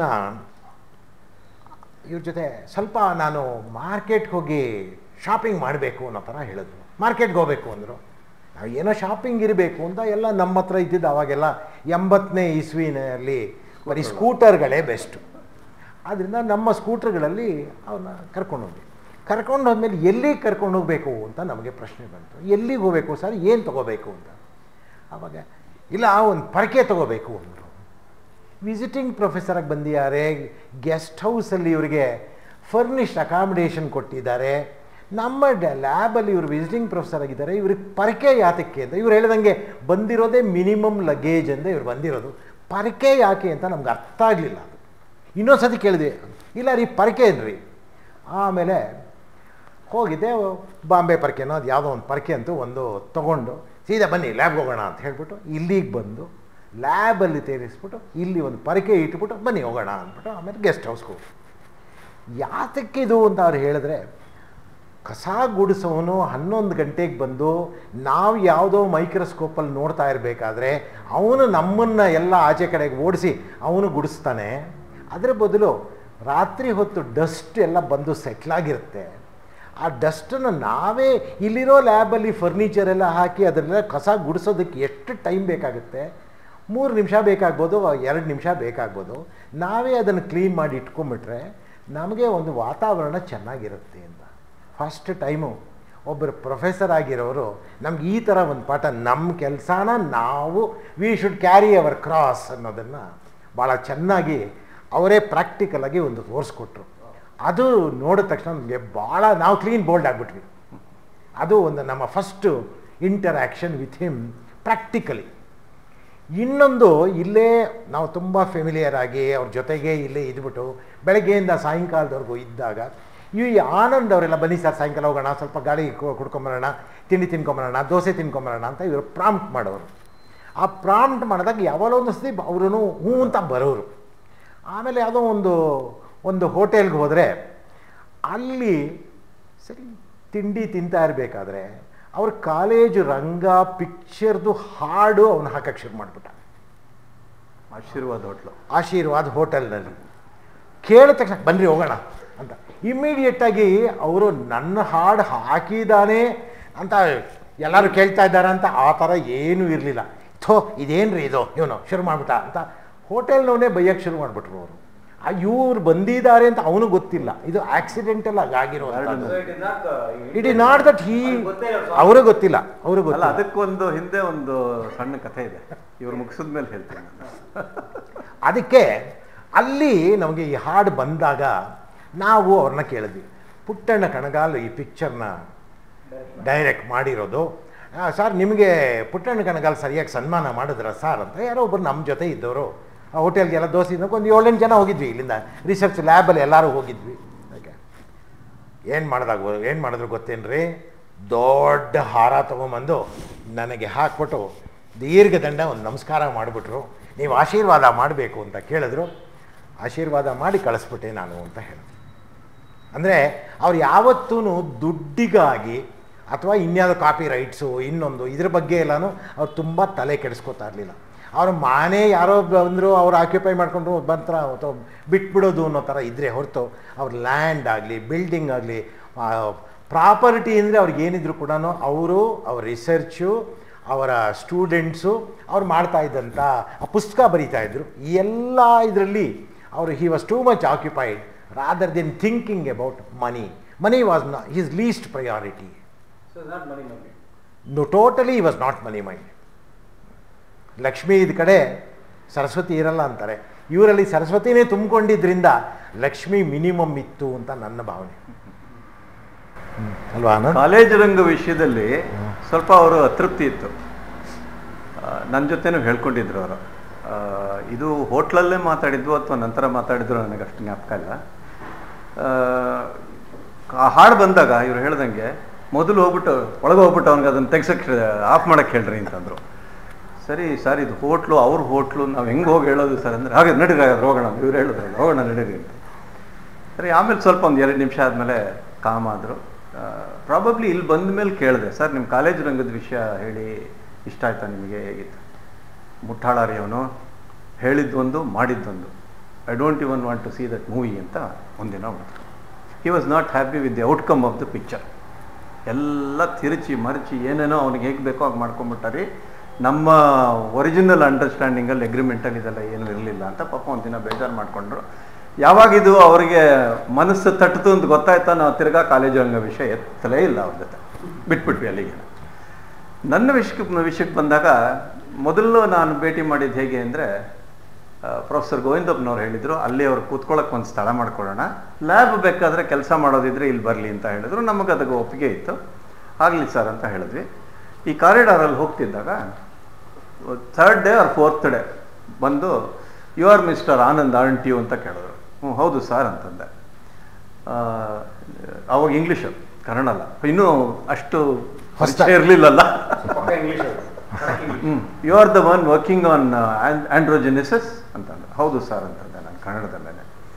ಇವ್ರ ಜೊತೆ ಸ್ವಲ್ಪ ನಾನು ಮಾರ್ಕೆಟ್ಗೆ ಹೋಗಿ ಶಾಪಿಂಗ್ ಮಾಡಬೇಕು ಅನ್ನೋ ಥರ ಹೇಳಿದ್ರು ಮಾರ್ಕೆಟ್ಗೆ ಹೋಗ್ಬೇಕು ಅಂದರು ನಾವು ಏನೋ ಶಾಪಿಂಗ್ ಇರಬೇಕು ಅಂತ ಎಲ್ಲ ನಮ್ಮ ಹತ್ರ ಇದ್ದಿದ್ದು ಅವಾಗೆಲ್ಲ ಎಂಬತ್ತನೇ ಇಸ್ವಿನಲ್ಲಿ ಬರೀ ಸ್ಕೂಟರ್ಗಳೇ ಬೆಸ್ಟು ಆದ್ದರಿಂದ ನಮ್ಮ ಸ್ಕೂಟರ್ಗಳಲ್ಲಿ ಅವನ್ನ ಕರ್ಕೊಂಡು ಹೋದ್ವಿ ಕರ್ಕೊಂಡು ಹೋದ್ಮೇಲೆ ಎಲ್ಲಿಗೆ ಕರ್ಕೊಂಡು ಹೋಗಬೇಕು ಅಂತ ನಮಗೆ ಪ್ರಶ್ನೆ ಬಂತು ಎಲ್ಲಿಗೆ ಹೋಗಬೇಕು ಸರ್ ಏನು ತೊಗೋಬೇಕು ಅಂತ ಆವಾಗ ಇಲ್ಲ ಒಂದು ಪರಕೆ ತೊಗೋಬೇಕು ಅಂದರು ವಿಸಿಟಿಂಗ್ ಪ್ರೊಫೆಸರಾಗಿ ಬಂದಿದ್ದಾರೆ ಗೆಸ್ಟ್ ಹೌಸಲ್ಲಿ ಇವರಿಗೆ ಫರ್ನಿಶ್ಡ್ ಅಕಾಮಿಡೇಷನ್ ಕೊಟ್ಟಿದ್ದಾರೆ ನಮ್ಮ ಡ ಲ್ಯಾಬಲ್ಲಿ ಇವರು ವಿಸಿಟಿಂಗ್ ಪ್ರೊಫೆಸರ್ ಆಗಿದ್ದಾರೆ ಇವ್ರಿಗೆ ಪರಕೆ ಯಾತಕ್ಕೆ ಅಂತ ಇವ್ರು ಹೇಳ್ದಂಗೆ ಬಂದಿರೋದೇ ಮಿನಿಮಮ್ ಲಗೇಜ್ ಅಂತ ಇವ್ರು ಬಂದಿರೋದು ಪರಕೆ ಯಾಕೆ ಅಂತ ನಮ್ಗೆ ಅರ್ಥ ಆಗಲಿಲ್ಲ ಅದು ಇನ್ನೊಂದು ಸತಿ ಕೇಳಿದೆ ಇಲ್ಲ ರೀ ಪರಕೆ ಏನ್ರಿ ಆಮೇಲೆ ಹೋಗಿದ್ದೆ ಬಾಂಬೆ ಪರ್ಕೆನೋ ಅದು ಯಾವುದೋ ಒಂದು ಪರ್ಕೆ ಅಂತೂ ಒಂದು ತೊಗೊಂಡು ಸೀದಾ ಬನ್ನಿ ಲ್ಯಾಬ್ಗೆ ಹೋಗೋಣ ಅಂತ ಹೇಳ್ಬಿಟ್ಟು ಇಲ್ಲಿಗೆ ಬಂದು ಲ್ಯಾಬಲ್ಲಿ ತೇರಿಸ್ಬಿಟ್ಟು ಇಲ್ಲಿ ಒಂದು ಪರಕೆ ಇಟ್ಬಿಟ್ಟು ಬನ್ನಿ ಹೋಗೋಣ ಅಂದ್ಬಿಟ್ಟು ಆಮೇಲೆ ಗೆಸ್ಟ್ ಹೌಸ್ಗೆ ಹೋಗಿ ಯಾತಕ್ಕಿದು ಅಂತ ಅವ್ರು ಹೇಳಿದ್ರೆ ಕಸ ಗುಡಿಸೋನು ಹನ್ನೊಂದು ಗಂಟೆಗೆ ಬಂದು ನಾವು ಯಾವುದೋ ಮೈಕ್ರೋಸ್ಕೋಪಲ್ಲಿ ನೋಡ್ತಾ ಇರಬೇಕಾದ್ರೆ ಅವನು ನಮ್ಮನ್ನು ಎಲ್ಲ ಆಚೆ ಕಡೆಗೆ ಓಡಿಸಿ ಅವನು ಗುಡಿಸ್ತಾನೆ ಅದರ ಬದಲು ರಾತ್ರಿ ಹೊತ್ತು ಡಸ್ಟ್ ಎಲ್ಲ ಬಂದು ಸೆಟ್ಲಾಗಿರುತ್ತೆ ಆ ಡಸ್ಟನ್ನು ನಾವೇ ಇಲ್ಲಿರೋ ಲ್ಯಾಬಲ್ಲಿ ಫರ್ನಿಚರ್ ಎಲ್ಲ ಹಾಕಿ ಅದನ್ನೆಲ್ಲ ಕಸ ಗುಡಿಸೋದಕ್ಕೆ ಎಷ್ಟು ಟೈಮ್ ಬೇಕಾಗುತ್ತೆ ಮೂರು ನಿಮಿಷ ಬೇಕಾಗ್ಬೋದು ಎರಡು ನಿಮಿಷ ಬೇಕಾಗ್ಬೋದು ನಾವೇ ಅದನ್ನು ಕ್ಲೀನ್ ಮಾಡಿ ಇಟ್ಕೊಂಬಿಟ್ರೆ ನಮಗೆ ಒಂದು ವಾತಾವರಣ ಚೆನ್ನಾಗಿರುತ್ತೆ ಅಂತ ಫಸ್ಟ್ ಟೈಮು ಒಬ್ಬರು ಪ್ರೊಫೆಸರ್ ಆಗಿರೋರು ನಮ್ಗೆ ಈ ಥರ ಒಂದು ಪಾಠ ನಮ್ಮ ಕೆಲಸನ ನಾವು we should carry our cross ಅನ್ನೋದನ್ನು ಭಾಳ ಚೆನ್ನಾಗಿ ಅವರೇ ಪ್ರಾಕ್ಟಿಕಲಾಗಿ ಒಂದು ತೋರಿಸ್ಕೊಟ್ರು ಅದು ನೋಡಿದ ತಕ್ಷಣ ನಮಗೆ ಭಾಳ ನಾವು ಕ್ಲೀನ್ ಬೋಲ್ಡ್ ಆಗಿಬಿಟ್ವಿ ಅದು ಒಂದು ನಮ್ಮ first interaction with him practically ಇನ್ನೊಂದು ಇಲ್ಲೇ ನಾವು ತುಂಬ ಫೆಮಿಲಿಯರ್ ಆಗಿ ಅವ್ರ ಜೊತೆಗೆ ಇಲ್ಲೇ ಇದ್ಬಿಟ್ಟು ಬೆಳಗ್ಗೆಯಿಂದ ಸಾಯಂಕಾಲದವರೆಗೂ ಇದ್ದಾಗ ಇವು ಈ ಆನಂದ್ ಅವರೆಲ್ಲ ಬನ್ನಿ ಸರ್ ಸಾಯಂಕಾಲ ಹೋಗೋಣ ಸ್ವಲ್ಪ ಗಾಳಿ ಕೊ- ಕುಡ್ಕೊಂಬರೋಣ ತಿಂಡಿ ತಿನ್ಕೊಂಬರೋಣ ದೋಸೆ ತಿನ್ಕೊಂಬರೋಣ ಅಂತ ಇವರು ಪ್ರಾಂಪ್ಟ್ ಮಾಡೋರು ಆ ಪ್ರಾಂಪ್ಟ್ ಮಾಡಿದಾಗ ಯಾವಾಗಲೋ ಒಂದು ಸತಿ ಅವರು ಹ್ಞೂ ಅಂತ ಬರೋರು ಆಮೇಲೆ ಯಾವುದೋ ಒಂದು ಒಂದು ಹೋಟೆಲ್ಗೆ ಹೋದರೆ ಅಲ್ಲಿ ಸರಿ ತಿಂಡಿ ತಿಂತಾ ಇರಬೇಕಾದ್ರೆ ಅವ್ರ ಕಾಲೇಜು ರಂಗ ಪಿಕ್ಚರ್ದು ಹಾಡು ಅವನು ಹಾಕಕ್ಕೆ ಶುರು ಮಾಡಿಬಿಟ್ಟ ಆಶೀರ್ವಾದ ಹೋಟ್ಲು ಆಶೀರ್ವಾದ್ ಹೋಟೆಲ್ನಲ್ಲಿ ಕೇಳಿದ ತಕ್ಷಣ ಬನ್ನಿರಿ ಹೋಗೋಣ ಅಂತ ಇಮ್ಮಿಡಿಯೇಟಾಗಿ ಅವರು ನನ್ನ ಹಾಡು ಹಾಕಿದ್ದಾನೆ ಅಂತ ಎಲ್ಲರೂ ಕೇಳ್ತಾ ಇದ್ದಾರೆ ಅಂತ ಆ ಥರ ಏನೂ ಇರಲಿಲ್ಲ ಥೋ ಇದೇನು ರೀ ಇದು ಇವನು ಶುರು ಮಾಡಿಬಿಟ್ಟ ಅಂತ ಹೋಟೆಲ್ನವನೇ ಬೈಯಕ್ಕೆ ಶುರು ಮಾಡಿಬಿಟ್ರು ಅವರು ಆ ಇವ್ರು ಬಂದಿದ್ದಾರೆ ಅಂತ ಅವನು ಗೊತ್ತಿಲ್ಲ ಇದು ಆಕ್ಸಿಡೆಂಟಲ್ ಆಗಿ ಆಗಿರೋ it is not that he ಅವರು ಗೊತ್ತಿಲ್ಲ ಅವರು ಅಲ್ಲ ಗೊತ್ತಿಲ್ಲ ಅದಕ್ಕೊಂದು ಹಿಂದೆ ಒಂದು ಸಣ್ಣ ಕಥೆ ಇದೆ ಇವ್ರು ಮುಗಿಸಿದ ಮೇಲೆ ಹೇಳ್ತೀನಿ ನಾನು ಅದಕ್ಕೆ ಅಲ್ಲಿ ನಮಗೆ ಈ ಹಾಡು ಬಂದಾಗ ನಾವು ಅವ್ರನ್ನ ಕೇಳಿದ್ವಿ ಪುಟ್ಟಣ್ಣ ಕಣಗಾಲ್ ಈ ಪಿಕ್ಚರ್ನ ಡೈರೆಕ್ಟ್ ಮಾಡಿರೋದು ಆ, ಸರ್ ನಿಮಗೆ ಪುಟ್ಟಣ್ಣ ಕಣಗಾಲ್ ಸರಿಯಾಗಿ ಸನ್ಮಾನ ಮಾಡಿದ್ರ ಸರ್ ಅಂತ ಯಾರೋ ಒಬ್ಬರು ನಮ್ಮ ಜೊತೆ ಇದ್ದವರು ಆ ಹೋಟೆಲ್ಗೆಲ್ಲ ದೋಸೆ ತಿನ್ನೋಕೆ ಒಂದು ಏಳೆಂಟು ಜನ ಹೋಗಿದ್ವಿ ಇಲ್ಲಿಂದ ರಿಸರ್ಚ್ ಲ್ಯಾಬಲ್ಲಿ ಎಲ್ಲರೂ ಹೋಗಿದ್ವಿ ಓಕೆ ಏನು ಮಾಡಿದಾಗ ಏನು ಮಾಡಿದ್ರು ಗೊತ್ತೇನ್ರಿ ದೊಡ್ಡ ಹಾರ ತೊಗೊಂಬಂದು ನನಗೆ ಹಾಕ್ಬಿಟ್ಟು ದೀರ್ಘದಂಡ ಒಂದು ನಮಸ್ಕಾರ ಮಾಡಿಬಿಟ್ರು ನೀವು ಆಶೀರ್ವಾದ ಮಾಡಬೇಕು ಅಂತ ಕೇಳಿದ್ರು ಆಶೀರ್ವಾದ ಮಾಡಿ ಕಳಿಸ್ಬಿಟ್ಟೆ ನಾನು ಅಂತ ಹೇಳಿದ್ರು ಅಂದರೆ ಅವ್ರು ಯಾವತ್ತೂ ದುಡ್ಡಿಗಾಗಿ ಅಥವಾ ಇನ್ಯಾವುದೋ ಕಾಪಿ ರೈಟ್ಸು ಇನ್ನೊಂದು ಇದ್ರ ಬಗ್ಗೆ ಎಲ್ಲನೂ ಅವ್ರು ತುಂಬ ತಲೆ ಕೆಡಿಸ್ಕೋತಾ ಇರಲಿಲ್ಲ ಅವ್ರ ಮನೆ ಯಾರೋ ಬಂದರು ಅವ್ರು ಆಕ್ಯುಪೈ ಮಾಡ್ಕೊಂಡ್ರು ಬಂತರ ಅಥವಾ ಬಿಟ್ಬಿಡೋದು ಅನ್ನೋ ಥರ ಇದ್ದರೆ ಹೊರತು ಅವ್ರ ಲ್ಯಾಂಡ್ ಆಗಲಿ ಬಿಲ್ಡಿಂಗ್ ಆಗಲಿ ಪ್ರಾಪರ್ಟಿ ಅಂದರೆ ಅವ್ರಿಗೆ ಏನಿದ್ರು ಕೂಡ ಅವರು ಅವ್ರ ರಿಸರ್ಚು ಅವರ ಸ್ಟೂಡೆಂಟ್ಸು ಅವ್ರು ಮಾಡ್ತಾ ಇದ್ದಂಥ ಆ ಪುಸ್ತಕ ಬರೀತಾ ಇದ್ರು ಈ ಎಲ್ಲ ಇದರಲ್ಲಿ ಅವರು he was too much occupied rather than thinking about money money was the his least priority So it's not money only. No totally was not money mind Lakshmi ಇದ್ ಕಡೆ ಸರಸ್ವತಿ ಇರಲ್ಲ ಅಂತಾರೆ ಇವರಲ್ಲಿ ಸರಸ್ವತಿನೇ ತುಂಬಿಕೊಂಡಿದ್ರಿಂದ ಲಕ್ಷ್ಮಿ ಮಿನಿಮಮ್ ಇತ್ತು ಅಂತ ನನ್ನ ಭಾವನೆ ಹ್ಮ್. ಅಲ್ವಾ ಆನಂದ್ ಕಾಲೇಜ್ ರಂಗ ವಿಷಯದಲ್ಲಿ ಸ್ವಲ್ಪ ಅವರು ಅತೃಪ್ತಿ ಇತ್ತು ನನ್ನ ಜೊತೆನೂ ಹೇಳ್ಕೊಂಡಿದ್ರು ಅವರು ಇದು ಹೋಟ್ಲಲ್ಲೇ ಮಾತಾಡಿದ್ವು ಅಥವಾ ನಂತರ ಮಾತಾಡಿದ್ರು ನನಗೆ ಅಷ್ಟು ಜ್ಞಾಪಕ ಇಲ್ಲ ಆ, ಆ ಹಾಡು ಬಂದಾಗ ಇವ್ರು ಹೇಳ್ದಂಗೆ ಮೊದಲು ಹೋಗ್ಬಿಟ್ಟು ಒಳಗೆ ಹೋಗ್ಬಿಟ್ಟು ಅವ್ನಿಗೆ ಅದನ್ನು ತೆಗ್ಸಕ್ಕೆ ಆಫ್ ಮಾಡಕ್ಕೆ ಹೇಳ್ರಿ ಅಂತಂದ್ರು ಸರಿ ಸರ್ ಇದು ಹೋಟ್ಲು ಅವ್ರ ಹೋಟ್ಲು ನಾವು ಹೆಂಗೆ ಹೋಗಿ ಹೇಳೋದು ಸರ್ ಅಂದರೆ ಹಾಗೆ ನಡೀರಿ ಹಾಗಾದ್ರೆ ಹೋಗೋಣ ಇವ್ರು ಹೇಳಿದ್ರು ಹೋಗೋಣ ನಡೀರಿ ಅಂತ ಸರಿ ಆಮೇಲೆ ಸ್ವಲ್ಪ ಒಂದು ಎರಡು ನಿಮಿಷ ಆದಮೇಲೆ ಕಾಮ್ ಆದರು ಪ್ರಾಬಬ್ಲಿ ಇಲ್ಲಿ ಬಂದ ಮೇಲೆ ಕೇಳಿದೆ ಸರ್ ನಿಮ್ಮ ಕಾಲೇಜ್ ರಂಗದ ವಿಷಯ ಹೇಳಿ ಇಷ್ಟ ಆಯ್ತಾ ನಿಮಗೆ ಹೇಗಿತ್ತು ಮುಟ್ಟಾಳಾರಿ ಅವನು ಹೇಳಿದ್ದೊಂದು ಮಾಡಿದ್ದೊಂದು I don't even want to see that movie ಅಂತ ಒಂದಿನ ಹೊರತು he was not happy with the outcome of the picture ಎಲ್ಲ ತಿರುಚಿ ಮರಚಿ ಏನೇನೋ ಅವ್ನಿಗೆ ಹೇಗೆ ಬೇಕೋ ಹಾಗೆ ಮಾಡ್ಕೊಂಬಿಟ್ಟಾರಿ ನಮ್ಮ ಒರಿಜಿನಲ್ ಅಂಡರ್ಸ್ಟ್ಯಾಂಡಿಂಗಲ್ಲಿ ಅಗ್ರಿಮೆಂಟಲ್ಲಿ ಇದೆಲ್ಲ ಏನೂ ಇರಲಿಲ್ಲ ಅಂತ ಪಾಪ ಒಂದಿನ ಬೇಜಾರು ಮಾಡಿಕೊಂಡ್ರು ಯಾವಾಗ ಇದು ಅವರಿಗೆ ಮನಸ್ಸು ತಟ್ಟಿತು ಅಂತ ಗೊತ್ತಾಯ್ತಾ ನಾವು ತಿರ್ಗಾ ಕಾಲೇಜು ರಂಗ ವಿಷಯ ಎತ್ತಲೇ ಇಲ್ಲ ಅವ್ರ ಜೊತೆ ಬಿಟ್ಬಿಟ್ವಿ ಅಲ್ಲಿಗೆ ನನ್ನ ವಿಷಯಕ್ಕೆ ವಿಷಯಕ್ಕೆ ಬಂದಾಗ ಮೊದಲು ನಾನು ಭೇಟಿ ಮಾಡಿದ್ದು ಹೇಗೆ ಅಂದರೆ ಪ್ರೊಫೆಸರ್ ಗೋವಿಂದಪ್ಪನವ್ರು ಹೇಳಿದರು ಅಲ್ಲಿ ಅವ್ರು ಕೂತ್ಕೊಳ್ಳೋಕೆ ಒಂದು ಸ್ಥಳ ಮಾಡ್ಕೊಳ್ಳೋಣ ಲ್ಯಾಬ್ ಬೇಕಾದರೆ ಕೆಲಸ ಮಾಡೋದಿದ್ರೆ ಇಲ್ಲಿ ಬರಲಿ ಅಂತ ಹೇಳಿದ್ರು ನಮಗೆ ಅದಕ್ಕೆ ಒಪ್ಪಿಗೆ ಇತ್ತು ಆಗಲಿ ಸರ್ ಅಂತ ಹೇಳಿದ್ವಿ ಈ ಕಾರಿಡಾರಲ್ಲಿ ಹೋಗ್ತಿದ್ದಾಗ third day or fourth day ಬಂದು you are mister Anand aren't you ಅಂತ ಕೇಳಿದ್ರು ಹ್ಞೂ ಹೌದು ಸರ್ ಅಂತಂದೆ ಆ, ಅವಾಗ ಇಂಗ್ಲೀಷು ಕನ್ನಡ ಅಲ್ಲ ಇನ್ನೂ ಅಷ್ಟು ಹೊಸ್ದಾಗಿ. ಇರಲಿಲ್ಲಲ್ಲ ಪಕ್ಕ ಇಂಗ್ಲಿಷ್ ಅದು correct English you are the one working on androgenesis ಅಂತಂದ್ರೆ ಹೌದು ಸರ್ ಅಂತಂದೆ ನಾನು ಕನ್ನಡದಲ್ಲೇ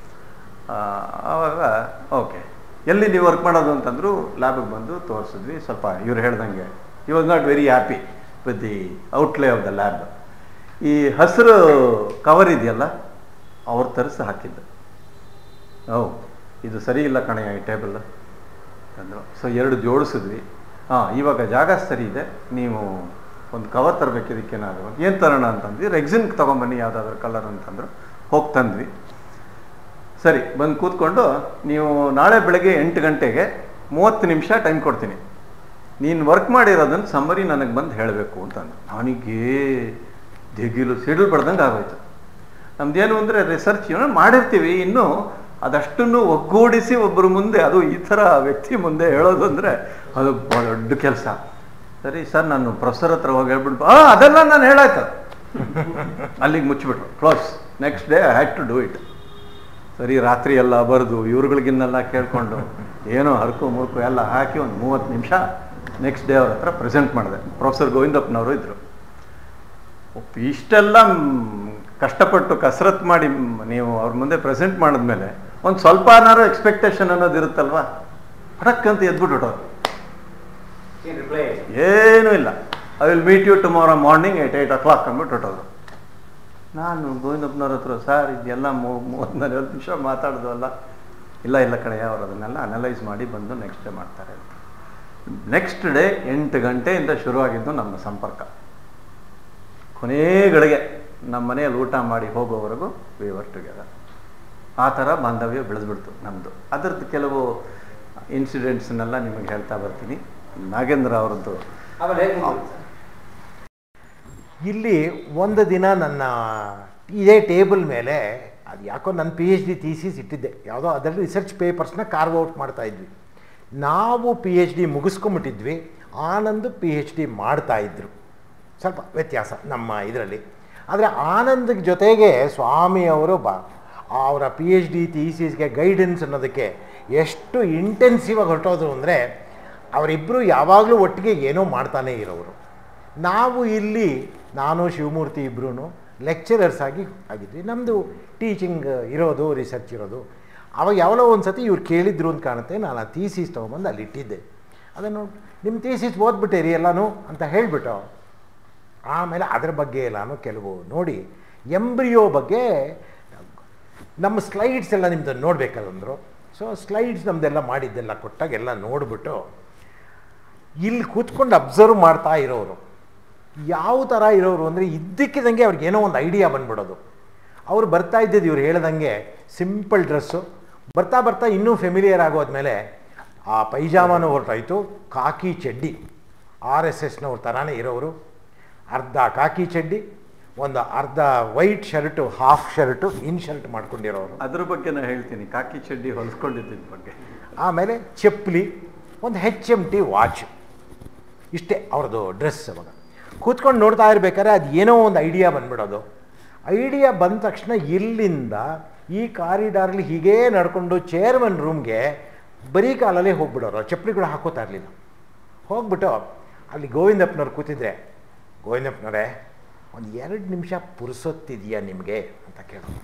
ಆವಾಗ ಓಕೆ ಎಲ್ಲಿ ನೀವು ವರ್ಕ್ ಮಾಡೋದು ಅಂತಂದ್ರು ಲ್ಯಾಬಿಗೆ ಬಂದು ತೋರಿಸಿದ್ವಿ ಸ್ವಲ್ಪ ಇವ್ರು ಹೇಳ್ದಂಗೆ you was not very happy with the outlay of the lab ಈ ಹಸಿರು ಕವರ್ ಇದೆಯಲ್ಲ ಅವ್ರು ತರಿಸಿ ಹಾಕಿದ್ದು ಓ ಇದು ಸರಿ ಇಲ್ಲ ಕಣಯ್ಯ ಈ ಟೇಬಲ್ ಅಂದರು ಸೊ ಎರಡು ಜೋಡಿಸಿದ್ವಿ ಹಾಂ ಇವಾಗ ಜಾಗ ಸರಿ ಇದೆ ನೀವು ಒಂದು ಕವರ್ ತರಬೇಕು ಇದಕ್ಕೇನಾದ್ರು ಏನು ತರೋಣ ಅಂತಂದ್ವಿ ರೆಕ್ಸಿನ್ ತೊಗೊಂಬನ್ನಿ ಯಾವುದಾದ್ರೂ ಕಲರ್ ಅಂತಂದ್ರು ಹೋಗಿ ತಂದ್ವಿ ಸರಿ ಬಂದು ಕೂತ್ಕೊಂಡು ನೀವು ನಾಳೆ ಬೆಳಗ್ಗೆ ಎಂಟು ಗಂಟೆಗೆ ಮೂವತ್ತು ನಿಮಿಷ ಟೈಮ್ ಕೊಡ್ತೀನಿ ನೀನು ವರ್ಕ್ ಮಾಡಿರೋದನ್ನು ಸಮ್ಮರಿ ನನಗೆ ಬಂದು ಹೇಳಬೇಕು ಅಂತ ಅಂದ ನನಗೆ ದಿಗಿಲು ಸಿಡಿಲು ಬಡ್ದಂಗೆ ಆಗೋಯ್ತು ನಮ್ದೇನು ಅಂದರೆ ರಿಸರ್ಚ್ ಏನೋ ಮಾಡಿರ್ತೀವಿ ಇನ್ನೂ ಅದಷ್ಟನ್ನು ಒಗ್ಗೂಡಿಸಿ ಒಬ್ಬರ ಮುಂದೆ ಅದು ಈ ಥರ ವ್ಯಕ್ತಿ ಮುಂದೆ ಹೇಳೋದು ಅಂದರೆ ಅದು ಬಹಳ ದೊಡ್ಡ ಕೆಲಸ ಸರಿ ಸರ್ ನಾನು ಪ್ರೊಫೆಸರ್ ಹತ್ರ ಹೋಗಿ ಹೇಳ್ಬಿಟ್ಟು ಆ ಅದೆಲ್ಲ ನಾನು ಹೇಳಾಯ್ತು ಅಲ್ಲಿಗೆ ಮುಚ್ಚಿಬಿಟ್ರು close next day I had to do it ಸರಿ ರಾತ್ರಿ ಎಲ್ಲ ಬರೆದು ಇವ್ರುಗಳಿಗಿನ್ನೆಲ್ಲ ಕೇಳಿಕೊಂಡು ಏನೋ ಹರ್ಕು ಮುರ್ಕು ಎಲ್ಲ ಹಾಕಿ ಒಂದು ಮೂವತ್ತು ನಿಮಿಷ ನೆಕ್ಸ್ಟ್ ಡೇ ಅವ್ರ ಹತ್ರ ಪ್ರೆಸೆಂಟ್ ಮಾಡಿದೆ ಪ್ರೊಫೆಸರ್ ಗೋವಿಂದಪ್ಪನವರು ಇದ್ದರು ಇಷ್ಟೆಲ್ಲ ಮ್, ಕಷ್ಟಪಟ್ಟು ಕಸರತ್ತು ಮಾಡಿ ಮ್, ನೀವು ಅವ್ರ ಮುಂದೆ ಪ್ರೆಸೆಂಟ್ ಮಾಡಿದ್ಮೇಲೆ ಒಂದು ಸ್ವಲ್ಪನಾರು ಎಕ್ಸ್ಪೆಕ್ಟೇಷನ್ ಅನ್ನೋದು ಇರುತ್ತಲ್ವಾ ಹಡಕ್ ಅಂತ ಎದ್ಬಿಟ್ಟು ಏನ್ ರಿಪ್ಲೈ ಏನೂ ಇಲ್ಲ I will meet you tomorrow morning at eight o'clock ಅಂದ್ಬಿಟ್ಟು ಹೊಟ್ಟೋದು ನಾನು ಗೋವಿಂದಪ್ಪನವ್ರ ಹತ್ರ ಸರ್ ಇದೆಲ್ಲ ಮೂವತ್ತು ನಲವತ್ತು ನಿಮಿಷ ಮಾತಾಡೋದಲ್ಲ ಇಲ್ಲ ಇಲ್ಲ ಕಡೆ ಅವ್ರು ಅದನ್ನೆಲ್ಲ ಅನಲೈಸ್ ಮಾಡಿ ಬಂದು ನೆಕ್ಸ್ಟ್ ಡೇ ಮಾಡ್ತಾರೆ ನೆಕ್ಸ್ಟ್ ಡೇ ಎಂಟು ಗಂಟೆಯಿಂದ ಶುರುವಾಗಿದ್ದು ನಮ್ಮ ಸಂಪರ್ಕ ಕೊನೆಗಳಿಗೆ ನಮ್ಮ ಮನೆಯಲ್ಲಿ ಊಟ ಮಾಡಿ ಹೋಗೋವರೆಗೂ ವಿ ವರ್ ಟುಗೆದರ್ ಆ ಥರ ಬಾಂಧವ್ಯ ಬೆಳೆದ್ಬಿಡ್ತು ನಮ್ಮದು ಅದರದ್ದು ಕೆಲವು ಇನ್ಸಿಡೆಂಟ್ಸ್ನೆಲ್ಲ ನಿಮಗೆ ಹೇಳ್ತಾ ಬರ್ತೀನಿ ನಾಗೇಂದ್ರ ಅವರದ್ದು ಆಮೇಲೆ ಹೇಗೆ ಮುಂದುವರಿತು ಸರ್? ಇಲ್ಲಿ ಒಂದು ದಿನ ನನ್ನ ಇದೇ ಟೇಬಲ್ ಮೇಲೆ ಅದು ಯಾಕೋ ನನ್ನ ಪಿ ಎಚ್ ಡಿ ಥೀಸಿಸ್ ಇಟ್ಟಿದ್ದೆ ಯಾವುದೋ ಅದರಲ್ಲಿ ರಿಸರ್ಚ್ ಪೇಪರ್ಸ್ನ ಕಾರ್ವ್ ಔಟ್ ಮಾಡ್ತಾ ಇದ್ವಿ ನಾವು ಪಿ ಎಚ್ ಡಿ ಮುಗಿಸ್ಕೊಂಬಿಟ್ಟಿದ್ವಿ ಆನಂದ್ ಪಿ ಎಚ್ ಡಿ ಮಾಡ್ತಾಯಿದ್ರು ಸ್ವಲ್ಪ ವ್ಯತ್ಯಾಸ ನಮ್ಮ ಇದರಲ್ಲಿ ಆದರೆ ಆನಂದ್ ಜೊತೆಗೆ ಸ್ವಾಮಿಯವರು ಬಾ ಅವರ ಪಿ ಎಚ್ ಡಿ ಥೀಸಿಸ್ಗೆ ಗೈಡೆನ್ಸ್ ಅನ್ನೋದಕ್ಕೆ ಎಷ್ಟು ಇಂಟೆನ್ಸಿವ್ ಆಗಿ ಹೊರಟೋದ್ರು ಅಂದರೆ ಅವರಿಬ್ಬರು ಯಾವಾಗಲೂ ಒಟ್ಟಿಗೆ ಏನೋ ಮಾಡ್ತಾನೇ ಇರೋರು ನಾವು ಇಲ್ಲಿ ನಾನು ಶಿವಮೂರ್ತಿ ಇಬ್ಬರೂ ಲೆಕ್ಚರರ್ಸ್ ಆಗಿ ಆಗಿದ್ವಿ ನಮ್ಮದು ಟೀಚಿಂಗ್ ಇರೋದು ರಿಸರ್ಚ್ ಇರೋದು ಅವಾಗ ಯಾವಲೋ ಒಂದು ಸತಿ ಇವ್ರು ಕೇಳಿದ್ರು ಅಂತ ಕಾಣುತ್ತೆ ನಾನು ಆ ಥೀಸಿಸ್ ತೊಗೊಂಬಂದು ಅಲ್ಲಿ ಇಟ್ಟಿದ್ದೆ ಅದನ್ನು ನಿಮ್ಮ ಥೀಸಿಸ್ ಓದ್ಬಿಟ್ಟಿರಿ ಎಲ್ಲನೂ ಅಂತ ಹೇಳಿಬಿಟ್ಟು ಆಮೇಲೆ ಅದ್ರ ಬಗ್ಗೆ ಎಲ್ಲಾನು ಕೆಲವು ನೋಡಿ ಎಂಬ್ರಿಯೋ ಬಗ್ಗೆ ನಮ್ಮ ಸ್ಲೈಡ್ಸ್ ಎಲ್ಲ ನಿಮ್ಮದು ನೋಡಬೇಕಲ್ಲಂದ್ರು ಸೊ ಸ್ಲೈಡ್ಸ್ ನಮ್ಮದೆಲ್ಲ ಮಾಡಿದ್ದೆಲ್ಲ ಕೊಟ್ಟಾಗ ಎಲ್ಲ ನೋಡಿಬಿಟ್ಟು ಇಲ್ಲಿ ಕೂತ್ಕೊಂಡು ಅಬ್ಸರ್ವ್ ಮಾಡ್ತಾ ಇರೋರು ಯಾವ ಥರ ಇರೋರು ಅಂದರೆ ಇದ್ದಕ್ಕಿದ್ದಂಗೆ ಅವ್ರಿಗೆ ಏನೋ ಒಂದು ಐಡಿಯಾ ಬಂದ್ಬಿಡೋದು ಅವ್ರು ಬರ್ತಾ ಇದ್ದಿದ್ದು ಇವ್ರು ಹೇಳ್ದಂಗೆ ಸಿಂಪಲ್ ಡ್ರೆಸ್ಸು ಬರ್ತಾ ಬರ್ತಾ ಇನ್ನೂ ಫೆಮಿಲಿಯರ್ ಆಗೋದ್ಮೇಲೆ ಆ ಪೈಜಾಮನೂ ಹೊರಟಾಯಿತು ಕಾಕಿ ಚಡ್ಡಿ ಆರ್ ಎಸ್ ಎಸ್ನವ್ರ ಥರಾನೇ ಇರೋರು ಅರ್ಧ ಕಾಕಿ ಚಡ್ಡಿ ಒಂದು ಅರ್ಧ white shirt half shirt in shirt ಮಾಡ್ಕೊಂಡಿರೋರು ಅದ್ರ ಬಗ್ಗೆ ನಾನು ಹೇಳ್ತೀನಿ ಕಾಕಿ ಚಡ್ಡಿ ಹೊಲ್ಸ್ಕೊಂಡಿದ್ದ ಬಗ್ಗೆ ಆಮೇಲೆ ಚಪ್ಪಲಿ ಒಂದು ಹೆಚ್ ಎಮ್ ಟಿ ವಾಚ್ ಇಷ್ಟೇ ಅವ್ರದ್ದು ಡ್ರೆಸ್ ಅವಾಗ ಕೂತ್ಕೊಂಡು ನೋಡ್ತಾ ಇರ್ಬೇಕಾದ್ರೆ ಅದು ಏನೋ ಒಂದು ಐಡಿಯಾ ಬಂದ್ಬಿಡೋದು ಐಡಿಯಾ ಬಂದ ತಕ್ಷಣ ಇಲ್ಲಿಂದ ಈ ಕಾರಿಡಾರ್ಲಿ ಹೀಗೇ ನಡ್ಕೊಂಡು ಚೇರ್ಮನ್ ರೂಮ್ಗೆ ಬರೀ ಕಾಲಲ್ಲೇ ಹೋಗ್ಬಿಡೋರು ಚಪ್ಪಲಿಗಳು ಹಾಕೋತಾ ಇರಲಿಲ್ಲ ಹೋಗ್ಬಿಟ್ಟು ಅಲ್ಲಿ ಗೋವಿಂದಪ್ಪನವ್ರು ಕೂತಿದ್ರೆ ಗೋವಿಂದಪ್ಪನವರೇ ಒಂದು ಎರಡು ನಿಮಿಷ ಪುರ್ಸೊತ್ತಿದೆಯಾ ನಿಮಗೆ ಅಂತ ಕೇಳೋದು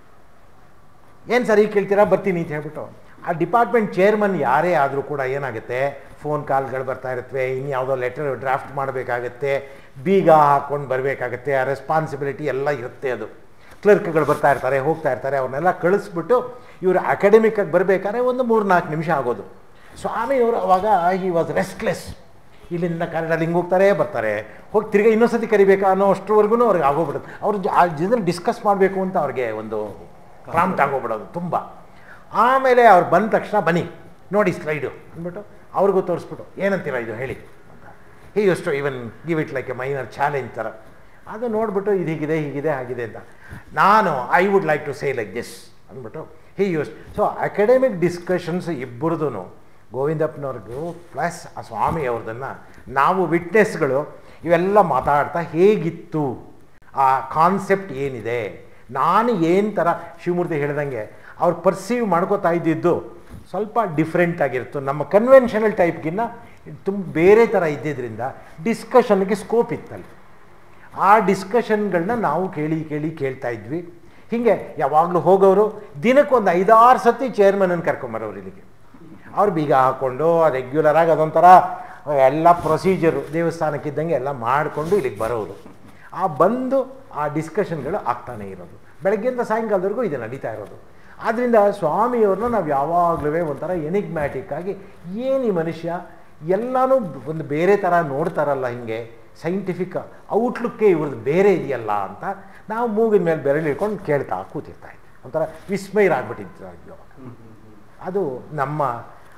ಏನು ಸರ್ ಈಗ ಕೇಳ್ತೀರಾ ಬರ್ತೀನಿ ಅಂತ ಹೇಳ್ಬಿಟ್ಟು ಆ ಡಿಪಾರ್ಟ್ಮೆಂಟ್ ಚೇರ್ಮನ್ ಯಾರೇ ಆದರೂ ಕೂಡ ಏನಾಗುತ್ತೆ ಫೋನ್ ಕಾಲ್ಗಳು ಬರ್ತಾ ಇರುತ್ತವೆ ಇನ್ಯಾವುದೋ ಲೆಟರ್ ಡ್ರಾಫ್ಟ್ ಮಾಡಬೇಕಾಗತ್ತೆ ಬೀಗ ಹಾಕ್ಕೊಂಡು ಬರಬೇಕಾಗತ್ತೆ ಆ ರೆಸ್ಪಾನ್ಸಿಬಿಲಿಟಿ ಎಲ್ಲ ಇರುತ್ತೆ ಅದು ಕ್ಲರ್ಕ್ಗಳು ಬರ್ತಾ ಇರ್ತಾರೆ ಹೋಗ್ತಾ ಇರ್ತಾರೆ ಅವ್ರನ್ನೆಲ್ಲ ಕಳಿಸ್ಬಿಟ್ಟು ಇವರು ಅಕಾಡೆಮಿಕ್ಕಾಗಿ ಬರಬೇಕಾದ್ರೆ ಒಂದು ಮೂರು ನಾಲ್ಕು ನಿಮಿಷ ಆಗೋದು ಸ್ವಾಮಿಯವರು ಅವಾಗ ಹಿ ವಾಸ್ ರೆಸ್ಟ್ಲೆಸ್ ಇಲ್ಲಿಂದ ಕಾರಿಡಾರ್ ಹಿಂಗೆ ಹೋಗ್ತಾರೆ ಬರ್ತಾರೆ ಹೋಗಿ ತಿರ್ಗಿ ಇನ್ನೊಂದ್ಸತಿ ಕರಿಬೇಕಾ ಅನ್ನೋ ಅಷ್ಟರವರೆಗೂ ಅವ್ರಿಗೆ ಆಗೋಗ್ಬಿಡುತ್ತೆ ಅವ್ರು ಜ- ಆ ಜನರು ಡಿಸ್ಕಸ್ ಮಾಡಬೇಕು ಅಂತ ಅವ್ರಿಗೆ ಒಂದು ಪ್ರಾಂಪ್ಟ್ ಆಗೋಗ್ಬಿಡೋದು ತುಂಬ ಆಮೇಲೆ ಅವ್ರು ಬಂದ ತಕ್ಷಣ ಬನ್ನಿ ನೋಡಿ ಸ್ಲೈಡು ಅಂದ್ಬಿಟ್ಟು ಅವ್ರಿಗೂ ತೋರಿಸ್ಬಿಟ್ಟು ಏನಂತೀರ ಇದು ಹೇಳಿ ಅಂತ ಹೀ ಎಷ್ಟು even give it like a minor challenge ಥರ ಅದು ನೋಡ್ಬಿಟ್ಟು ಇದು ಹೀಗಿದೆ ಹೀಗಿದೆ ಆಗಿದೆ ಅಂತ ನಾನು I would like to say like this ಅಂದ್ಬಿಟ್ಟು he use so academic discussions ಇಬ್ಬರದೂ ಗೋವಿಂದಪ್ಪನವ್ರಿಗೂ ಪ್ಲಸ್ ಆ ಸ್ವಾಮಿ ಅವ್ರದನ್ನು ನಾವು ವಿಟ್ನೆಸ್ಗಳು ಇವೆಲ್ಲ ಮಾತಾಡ್ತಾ ಹೇಗಿತ್ತು ಆ ಕಾನ್ಸೆಪ್ಟ್ ಏನಿದೆ ನಾನು ಏನು ಥರ ಶಿವಮೂರ್ತಿ ಹೇಳ್ದಂಗೆ ಅವ್ರು ಪರ್ಸೀವ್ ಮಾಡ್ಕೋತಾ ಇದ್ದಿದ್ದು ಸ್ವಲ್ಪ ಡಿಫ್ರೆಂಟ್ ಆಗಿತ್ತು ನಮ್ಮ ಕನ್ವೆನ್ಷನಲ್ ಟೈಪ್ಗಿನ್ನ ತುಂಬ ಬೇರೆ ಥರ ಇದ್ದಿದ್ದರಿಂದ ಡಿಸ್ಕಷನ್ಗೆ ಸ್ಕೋಪ್ ಇತ್ತಲ್ಲಿ ಆ ಡಿಸ್ಕಷನ್ಗಳನ್ನ ನಾವು ಕೇಳಿ ಕೇಳಿ ಕೇಳ್ತಾ ಇದ್ವಿ ಹೀಗೆ ಯಾವಾಗಲೂ ಹೋಗೋರು ದಿನಕ್ಕೊಂದು ಐದಾರು ಸತಿ ಚೇರ್ಮನನ್ನು ಕರ್ಕೊಂಬರೋರು ಇಲ್ಲಿಗೆ ಅವ್ರು ಬೀಗ ಹಾಕ್ಕೊಂಡು ರೆಗ್ಯುಲರಾಗಿ ಅದೊಂಥರ ಎಲ್ಲ ಪ್ರೊಸೀಜರು ದೇವಸ್ಥಾನಕ್ಕಿದ್ದಂಗೆ ಎಲ್ಲ ಮಾಡಿಕೊಂಡು ಇಲ್ಲಿಗೆ ಬರೋರು ಆ ಬಂದು ಆ ಡಿಸ್ಕಷನ್ಗಳು ಆಗ್ತಾನೆ ಇರೋದು ಬೆಳಗ್ಗೆಯಿಂದ ಸಾಯಂಕಾಲದವರೆಗೂ ಇದು ನಡೀತಾ ಇರೋದು ಆದ್ದರಿಂದ ಸ್ವಾಮಿಯವ್ರನ್ನ ನಾವು ಯಾವಾಗಲೂ ಒಂಥರ ಎನಿಗ್ಮ್ಯಾಟಿಕ್ ಆಗಿ ಏನು ಈ ಮನುಷ್ಯ ಎಲ್ಲನೂ ಒಂದು ಬೇರೆ ಥರ ನೋಡ್ತಾರಲ್ಲ ಹಿಂಗೆ ಸೈಂಟಿಫಿಕ್ ಔಟ್ಲುಕ್ಕೇ ಇವ್ರದ್ದು ಬೇರೆ ಇದೆಯಲ್ಲ ಅಂತ ನಾವು ಮೂಗಿನ ಮೇಲೆ ಬೆರಳು ಇಟ್ಕೊಂಡು ಕೇಳ್ತಾ ಕೂತಿರ್ತಾ ಇದ್ವಿ ಒಂಥರ ವಿಸ್ಮಯರಾಗ್ಬಿಟ್ಟಿತ್ತು ಅವಾಗ ಅದು ನಮ್ಮ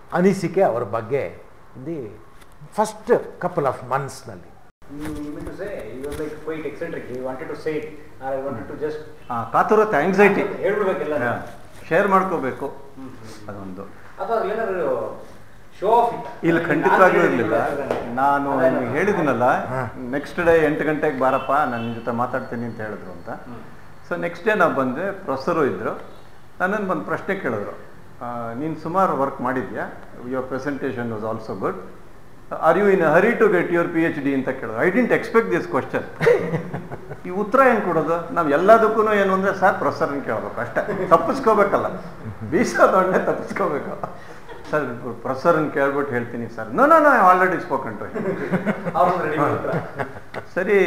ಅನಿಸಿಕೆ ಅವರ ಬಗ್ಗೆ ದಿ ಫಸ್ಟ್ ಕಪಲ್ ಆಫ್ ಮಂತ್ಸ್ನಲ್ಲಿ You mean to say he was like quite eccentric. He wanted to say it. Or I wanted to just ಆ, ಕಾತುರತೆ ಆಂಗ್ಸೈಟಿ ಹೇಳ್ಬಿಡ್ಬೇಕೆಲ್ಲ ಶೇರ್ ಮಾಡ್ಕೋಬೇಕು ಅದೊಂದು ಅಥವಾ ಏನಾದ್ರು ಶೋ ಆಫ್ ಇಲ್ಲಿ ಖಂಡಿತವಾಗ್ಲೂ ಇರಲಿಲ್ಲ ನಾನು ನಿಮಗೆ ಹೇಳಿದ್ದೀನಲ್ಲ ನೆಕ್ಸ್ಟ್ ಡೇ ಎಂಟು ಗಂಟೆಗೆ ಬಾರಪ್ಪ ನಾನು ನಿನ್ನ ಜೊತೆ ಮಾತಾಡ್ತೀನಿ ಅಂತ ಹೇಳಿದ್ರು ಅಂತ ಸೊ ನೆಕ್ಸ್ಟ್ ಡೇ ನಾವು ಬಂದೆ ಪ್ರೊಫೆಸರು ಇದ್ದರು ನನ್ನನ್ನು ಒಂದು ಪ್ರಶ್ನೆ ಕೇಳಿದ್ರು ನೀನು ಸುಮಾರು ವರ್ಕ್ ಮಾಡಿದ್ಯಾ your presentation was also good are you in hurry to get your P H D ಅಂತ ಕೇಳಿದ್ರು I didn't expect this question ಈ ಉತ್ತರ ಏನು ಕೊಡೋದು ನಾವು ಎಲ್ಲದಕ್ಕೂ ಏನು ಅಂದರೆ ಸರ್ ಪ್ರೊಫೆಸರ್ನ ಕೇಳಬೇಕು ಅಷ್ಟೇ ತಪ್ಪಿಸ್ಕೋಬೇಕಲ್ಲ ಬೀಸೋದೊಂಡೆ ತಪ್ಪಿಸ್ಕೋಬೇಕು ಸರ್ ಪ್ರೊಫೆಸರ್ನ ಕೇಳ್ಬಿಟ್ಟು ಹೇಳ್ತೀನಿ sir no no no already spoken to ಅವ್ರು ರೆಡಿ ಮಾಡ್ತಾರೆ ಸರಿ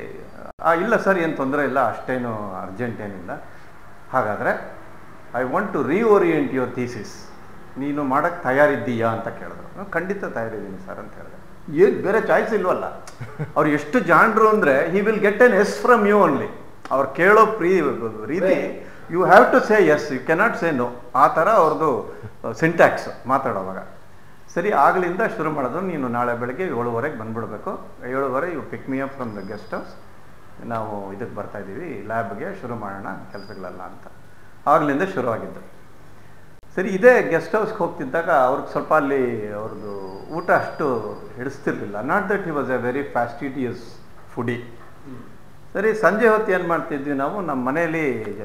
ಆ, ಇಲ್ಲ ಸರ್ ಏನು ತೊಂದರೆ ಇಲ್ಲ ಅಷ್ಟೇನು ಅರ್ಜೆಂಟ್ ಏನಿಲ್ಲ ಹಾಗಾದರೆ I want to reorient your thesis ನೀನು ಮಾಡೋಕ್ಕೆ ತಯಾರಿದ್ದೀಯಾ ಅಂತ ಕೇಳಿದ್ರು "ಹ್ಮ್, ಖಂಡಿತ ತಯಾರಿದ್ದೀನಿ ಸರ್ ಅಂತ ಹೇಳಿದೆ ಏನು ಬೇರೆ ಚಾಯ್ಸ್ ಇಲ್ವಲ್ಲ ಅವ್ರು ಎಷ್ಟು ಜಾಣರು ಅಂದರೆ he will get an yes from you only ಅವ್ರು ಕೇಳೋ ಪ್ರೀ ರೀತಿ you have to say yes you cannot say no ಆ ಥರ ಅವ್ರದ್ದು ಸಿಂಟ್ಯಾಕ್ಸ್ ಮಾತಾಡೋವಾಗ ಸರಿ ಆಗ್ಲಿಂದ ಶುರು ಮಾಡೋದು ನೀನು ನಾಳೆ ಬೆಳಗ್ಗೆ ಏಳುವರೆಗೆ ಬಂದ್ಬಿಡ್ಬೇಕು ಏಳುವರೆ you pick me up from the guest house ನಾವು ಇದಕ್ಕೆ ಬರ್ತಾ ಇದ್ದೀವಿ ಲ್ಯಾಬ್ಗೆ ಶುರು ಮಾಡೋಣ ಕೆಲಸಗಳೆಲ್ಲ ಅಂತ ಆಗ್ಲಿಂದ ಶುರುವಾಗಿದ್ದು ಸರಿ ಇದೇ ಗೆಸ್ಟ್ ಹೌಸ್ಗೆ ಹೋಗ್ತಿದ್ದಾಗ ಅವ್ರಿಗೆ ಸ್ವಲ್ಪ ಅಲ್ಲಿ ಅವ್ರದ್ದು ಊಟ ಅಷ್ಟು ಹಿಡಿಸ್ತಿರ್ಲಿಲ್ಲ not that he was a very fastidious foodie ಸರಿ ಸಂಜೆ ಹೊತ್ತು ಏನು ಮಾಡ್ತಿದ್ವಿ ನಾವು ನಮ್ಮ ಮನೆಯಲ್ಲಿ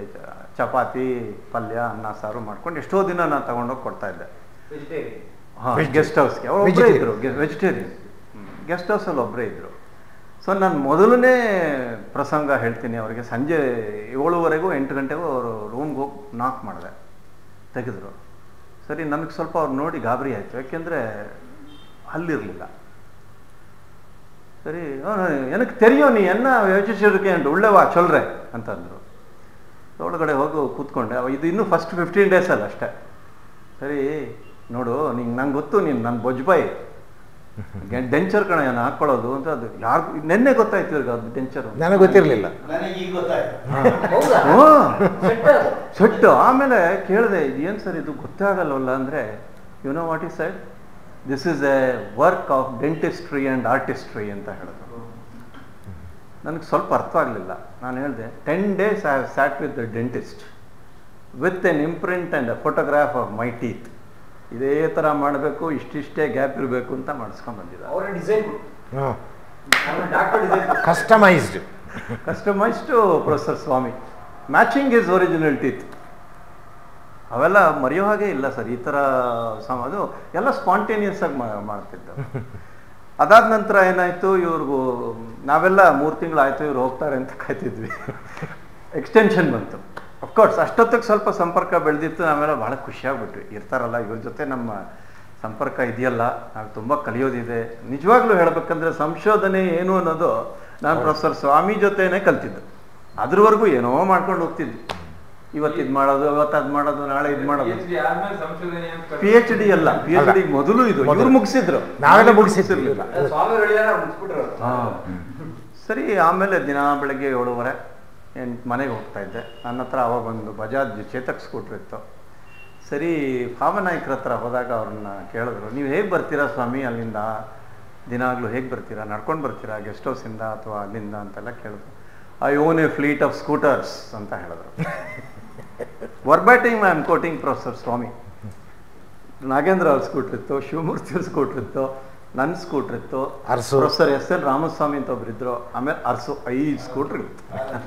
ಚಪಾತಿ ಪಲ್ಯ ಅನ್ನ ಸಾರು ಮಾಡ್ಕೊಂಡು ಎಷ್ಟೋ ದಿನ ನಾನು ತಗೊಂಡೋಗಿ ಕೊಡ್ತಾ ಇದ್ದೆ ವೆಜಿಟೇರಿಯನ್ ಗೆಸ್ಟ್ ಹೌಸ್ಗೆ ಅವ್ರು ಒಬ್ಬರೇ Vegetarian. ಇದ್ರು ವೆಜಿಟೇರಿಯನ್ ಗೆಸ್ಟ್ ಹೌಸಲ್ಲಿ ಒಬ್ಬರೇ ಇದ್ರು ಸೊ ನಾನು ಮೊದಲನೇ ಪ್ರಸಂಗ ಹೇಳ್ತೀನಿ ಅವರಿಗೆ ಸಂಜೆ ಏಳುವರೆಗೂ ಎಂಟು ಗಂಟೆಗೂ ಅವರು ರೂಮ್ಗೆ ಹೋಗಿ ನಾಕ್ ಮಾಡಿದೆ ತೆಗೆದ್ರು ಸರಿ ನನಗೆ ಸ್ವಲ್ಪ ಅವ್ರು ನೋಡಿ ಗಾಬರಿ ಆಯಿತು ಯಾಕೆಂದರೆ ಅಲ್ಲಿರಲಿಲ್ಲ ಸರಿ எனக்கு தெரியும் நீ என்ன ಯೋಚಿಸಿರ್ಕೆ ಒಳ್ಳೆವಾ ಚೊಲ್ರೆ ಅಂತಂದರು ಒಳಗಡೆ ಹೋಗಿ ಕೂತ್ಕೊಂಡೆ ಅವ ಇದು ಇನ್ನೂ ಫಸ್ಟ್ ಫಿಫ್ಟೀನ್ ಡೇಸ್ ಅಲ್ಲ ಅಷ್ಟೇ ಸರಿ ನೋಡು ನಿಂಗೆ ನಂಗೆ ಗೊತ್ತು ನೀನು ನನ್ನ ಬೊಜ್ಬಾಯಿ ಡೆಂಚರ್ ಕಣ ಏನು ಹಾಕ್ಕೊಳ್ಳೋದು ಅಂತ ಅದು ಯಾರು ನಿನ್ನೆ ಗೊತ್ತಾಯ್ತು ಇವ್ರಿಗೆ ಅದು ಡೆಂಚರು ನನಗೆ ಗೊತ್ತಿರಲಿಲ್ಲ ನನಗೆ ಈಗ ಗೊತ್ತಾಯ್ತು ಹೌದಾ ಹ್ಞೂ ಸೆಟ್ ಅದು. ಸೆಟ್ಟು ಆಮೇಲೆ ಕೇಳಿದೆ ಏನು ಸರ್ ಇದು ಗೊತ್ತೇ ಆಗಲ್ವಲ್ಲ ಅಂದರೆ you know what is side this is a work of dentistry and artistry ಅಂತ ಹೇಳಿದ್ರು ನನಗೆ ಸ್ವಲ್ಪ ಅರ್ಥ ಆಗಲಿಲ್ಲ ನಾನು ಹೇಳಿದೆ ten days I have sat with the dentist with an imprint and a photograph of my teeth ಇದೇ ಥರ ಮಾಡಬೇಕು ಇಷ್ಟಿಷ್ಟೇ ಗ್ಯಾಪ್ ಇರಬೇಕು ಅಂತ ಮಾಡಿಸ್ಕೊಂಡು ಬಂದಿದ್ದ ಅವರ design doctor design customised customised professor Swami matching is original teeth ಅವೆಲ್ಲ ಮರೆಯೋ ಹಾಗೆ ಇಲ್ಲ ಸರ್ ಈ ಥರ ಸಮ ಅದು ಎಲ್ಲ ಸ್ಪಾಂಟೇನಿಯಸ್ ಆಗಿ ಮಾ- ಮಾಡ್ತಿದ್ದ ಅದಾದ ನಂತರ ಏನಾಯಿತು ಇವ್ರಿಗೂ ನಾವೆಲ್ಲ ಮೂರು ತಿಂಗಳಾಯಿತು ಇವ್ರು ಹೋಗ್ತಾರೆ ಅಂತ ಕಾಯ್ತಿದ್ವಿ ಎಕ್ಸ್ಟೆನ್ಷನ್ ಬಂತು ಅಫ್ಕೋರ್ಸ್ ಅಷ್ಟೊತ್ತಿಗೆ ಸ್ವಲ್ಪ ಸಂಪರ್ಕ ಬೆಳೆದಿತ್ತು ನಾವೆಲ್ಲ ಭಾಳ ಖುಷಿಯಾಗ್ಬಿಟ್ವಿ ಇರ್ತಾರಲ್ಲ ಇವ್ರ ಜೊತೆ ನಮ್ಮ ಸಂಪರ್ಕ ಇದೆಯಲ್ಲ ನಾವು ತುಂಬ ಕಲಿಯೋದಿದೆ ನಿಜವಾಗ್ಲೂ ಹೇಳ್ಬೇಕಂದ್ರೆ ಸಂಶೋಧನೆ ಏನು ಅನ್ನೋದು ನಾನು ಪ್ರೊಫೆಸರ್ ಸ್ವಾಮಿ ಜೊತೆನೇ ಕಲ್ತಿದ್ದು ಅದ್ರವರೆಗೂ ಏನೋ ಮಾಡ್ಕೊಂಡು ಹೋಗ್ತಿದ್ವಿ ಇವತ್ತು ಇದು ಮಾಡೋದು ಇವತ್ತು ಅದು ಮಾಡೋದು ನಾಳೆ ಇದು ಮಾಡೋದು PhD ಆದ್ಮೇಲೆ ಸಂಶೋಧನೆ ಅಂತ ಪಿ ಎಚ್ ಡಿ ಅಲ್ಲ ಪಿ ಎಚ್ ಡಿ ಮೊದಲು ಇದು ಇವ್ರು ಮುಗಿಸಿದ್ರು ನಾವೆಲ್ಲ ಮುಗಿಸಿರ್ಲಿಲ್ಲ ಸ್ವಾಮಿ ಹೇಳಿದಾರೆ ಅವ್ರು ಮುಗಿಸ್ಬಿಟ್ರು ಹಾ. ಸರಿ ಆಮೇಲೆ ದಿನ ಬೆಳಗ್ಗೆ ಏಳುವರೆ ಎಂಟು ಮನೆಗೆ ಹೋಗ್ತಾ ಇದ್ದೆ ನನ್ನ ಹತ್ರ ಅವಾಗ ಒಂದು ಬಜಾಜ್ ಚೇತಕ್ ಸ್ಕೂಟ್ರ್ ಇತ್ತು ಸರಿ ಭಾವನಾಯಕರ ಹತ್ರ ಹೋದಾಗ ಅವ್ರನ್ನ ಕೇಳಿದ್ರು ನೀವು ಹೇಗೆ ಬರ್ತೀರಾ ಸ್ವಾಮಿ ಅಲ್ಲಿಂದ ದಿನಾಗ್ಲೂ ಹೇಗೆ ಬರ್ತೀರಾ ನಡ್ಕೊಂಡು ಬರ್ತೀರಾ ಗೆಸ್ಟ್ ಹೌಸಿಂದ ಅಥವಾ ಅಲ್ಲಿಂದ ಅಂತೆಲ್ಲ ಕೇಳಿದ್ರು I own a fleet of scooters ಅಂತ ಹೇಳಿದ್ರು verbatim I am quoting professor Swami Nagendra ಅವ್ರ ಸ್ಕೂಟ್ರ್ ಇತ್ತು ಶಿವಮೂರ್ತಿ ಅವ್ರ ಸ್ಕೂಟ್ರ್ ಇತ್ತು ನನ್ನ ಸ್ಕೂಟ್ರ್ ಇತ್ತು Arasu. Professor S N Ramaswamy ಅಂತ ಒಬ್ರು ಇದ್ರು ಆಮೇಲೆ ಅರಸು ಐದು ಸ್ಕೂಟ್ರ್ ಇತ್ತು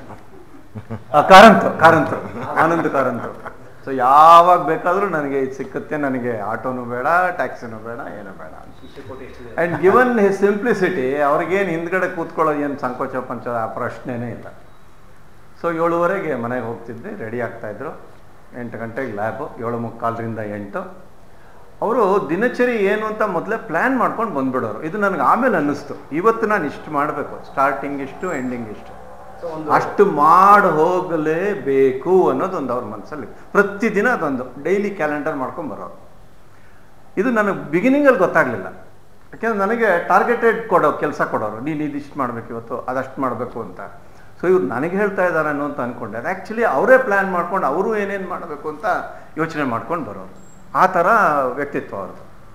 ಆ, ಕಾರಂತು ಕಾರಂತು ಆನಂದ್ ಕಾರಂತು ಸೊ ಯಾವಾಗ ಬೇಕಾದರೂ ನನಗೆ ಇದು ಸಿಕ್ಕುತ್ತೆ ನನಗೆ ಆಟೋನು ಬೇಡ ಟ್ಯಾಕ್ಸಿನೂ ಬೇಡ ಏನು ಬೇಡ ಶಿಷ್ಯ ಕೋಟಿ ಎಷ್ಟಿದೆ ಆ್ಯಂಡ್ ಗಿವನ್ ಹಿಸ್ ಸಿಂಪ್ಲಿಸಿಟಿ ಅವ್ರಿಗೇನು ಹಿಂದ್ಗಡೆ ಕೂತ್ಕೊಳ್ಳೋದು ಏನು ಸಂಕೋಚ ಪಂಚ ಆ ಪ್ರಶ್ನೆನೇ ಇಲ್ಲ ಸೊ ಏಳುವರೆಗೆ ಮನೆಗೆ ಹೋಗ್ತಿದ್ದೆ ರೆಡಿ ಆಗ್ತಾಯಿದ್ರು ಎಂಟು ಗಂಟೆಗೆ ಲ್ಯಾಬು ಏಳು ಮುಕ್ಕಾಲರಿಂದ ಎಂಟು ಅವರು ದಿನಚರಿ ಏನು ಅಂತ ಮೊದಲೇ ಪ್ಲ್ಯಾನ್ ಮಾಡ್ಕೊಂಡು ಬಂದ್ಬಿಡೋರು ಇದು ನನಗೆ ಆಮೇಲೆ ಅನ್ನಿಸ್ತು ಇವತ್ತು ನಾನು ಇಷ್ಟು ಮಾಡಬೇಕು ಸ್ಟಾರ್ಟಿಂಗ್ ಇಷ್ಟು ಎಂಡಿಂಗ್ ಇಷ್ಟು ಸೊ ಒಂದು ಅಷ್ಟು ಮಾಡಿ ಹೋಗಲೇಬೇಕು ಅನ್ನೋದೊಂದು ಅವ್ರ ಮನಸ್ಸಲ್ಲಿ ಪ್ರತಿದಿನ ಅದೊಂದು ಡೈಲಿ ಕ್ಯಾಲೆಂಡರ್ ಮಾಡ್ಕೊಂಡು ಬರೋರು ಇದು ನನಗೆ ಬಿಗಿನಿಂಗಲ್ಲಿ ಗೊತ್ತಾಗಲಿಲ್ಲ ಯಾಕೆಂದ್ರೆ ನನಗೆ ಟಾರ್ಗೆಟೆಡ್ ಕೊಡೋ ಕೆಲಸ ಕೊಡೋರು ನೀನು ಇದಿಷ್ಟು ಮಾಡಬೇಕು ಇವತ್ತು ಅದಷ್ಟು ಮಾಡಬೇಕು ಅಂತ ಸೊ ಇವ್ರು ನನಗೆ ಹೇಳ್ತಾ ಇದ್ದಾರೆ ಅನ್ನೋ ಅಂತ ಅಂದ್ಕೊಂಡೆ ಅದು ಆ್ಯಕ್ಚುಲಿ ಅವರೇ ಪ್ಲ್ಯಾನ್ ಮಾಡ್ಕೊಂಡು ಅವರು ಏನೇನು ಮಾಡಬೇಕು ಅಂತ ಯೋಚನೆ ಮಾಡ್ಕೊಂಡು ಬರೋರು ಆ ಥರ ವ್ಯಕ್ತಿತ್ವ ಅವ್ರದ್ದು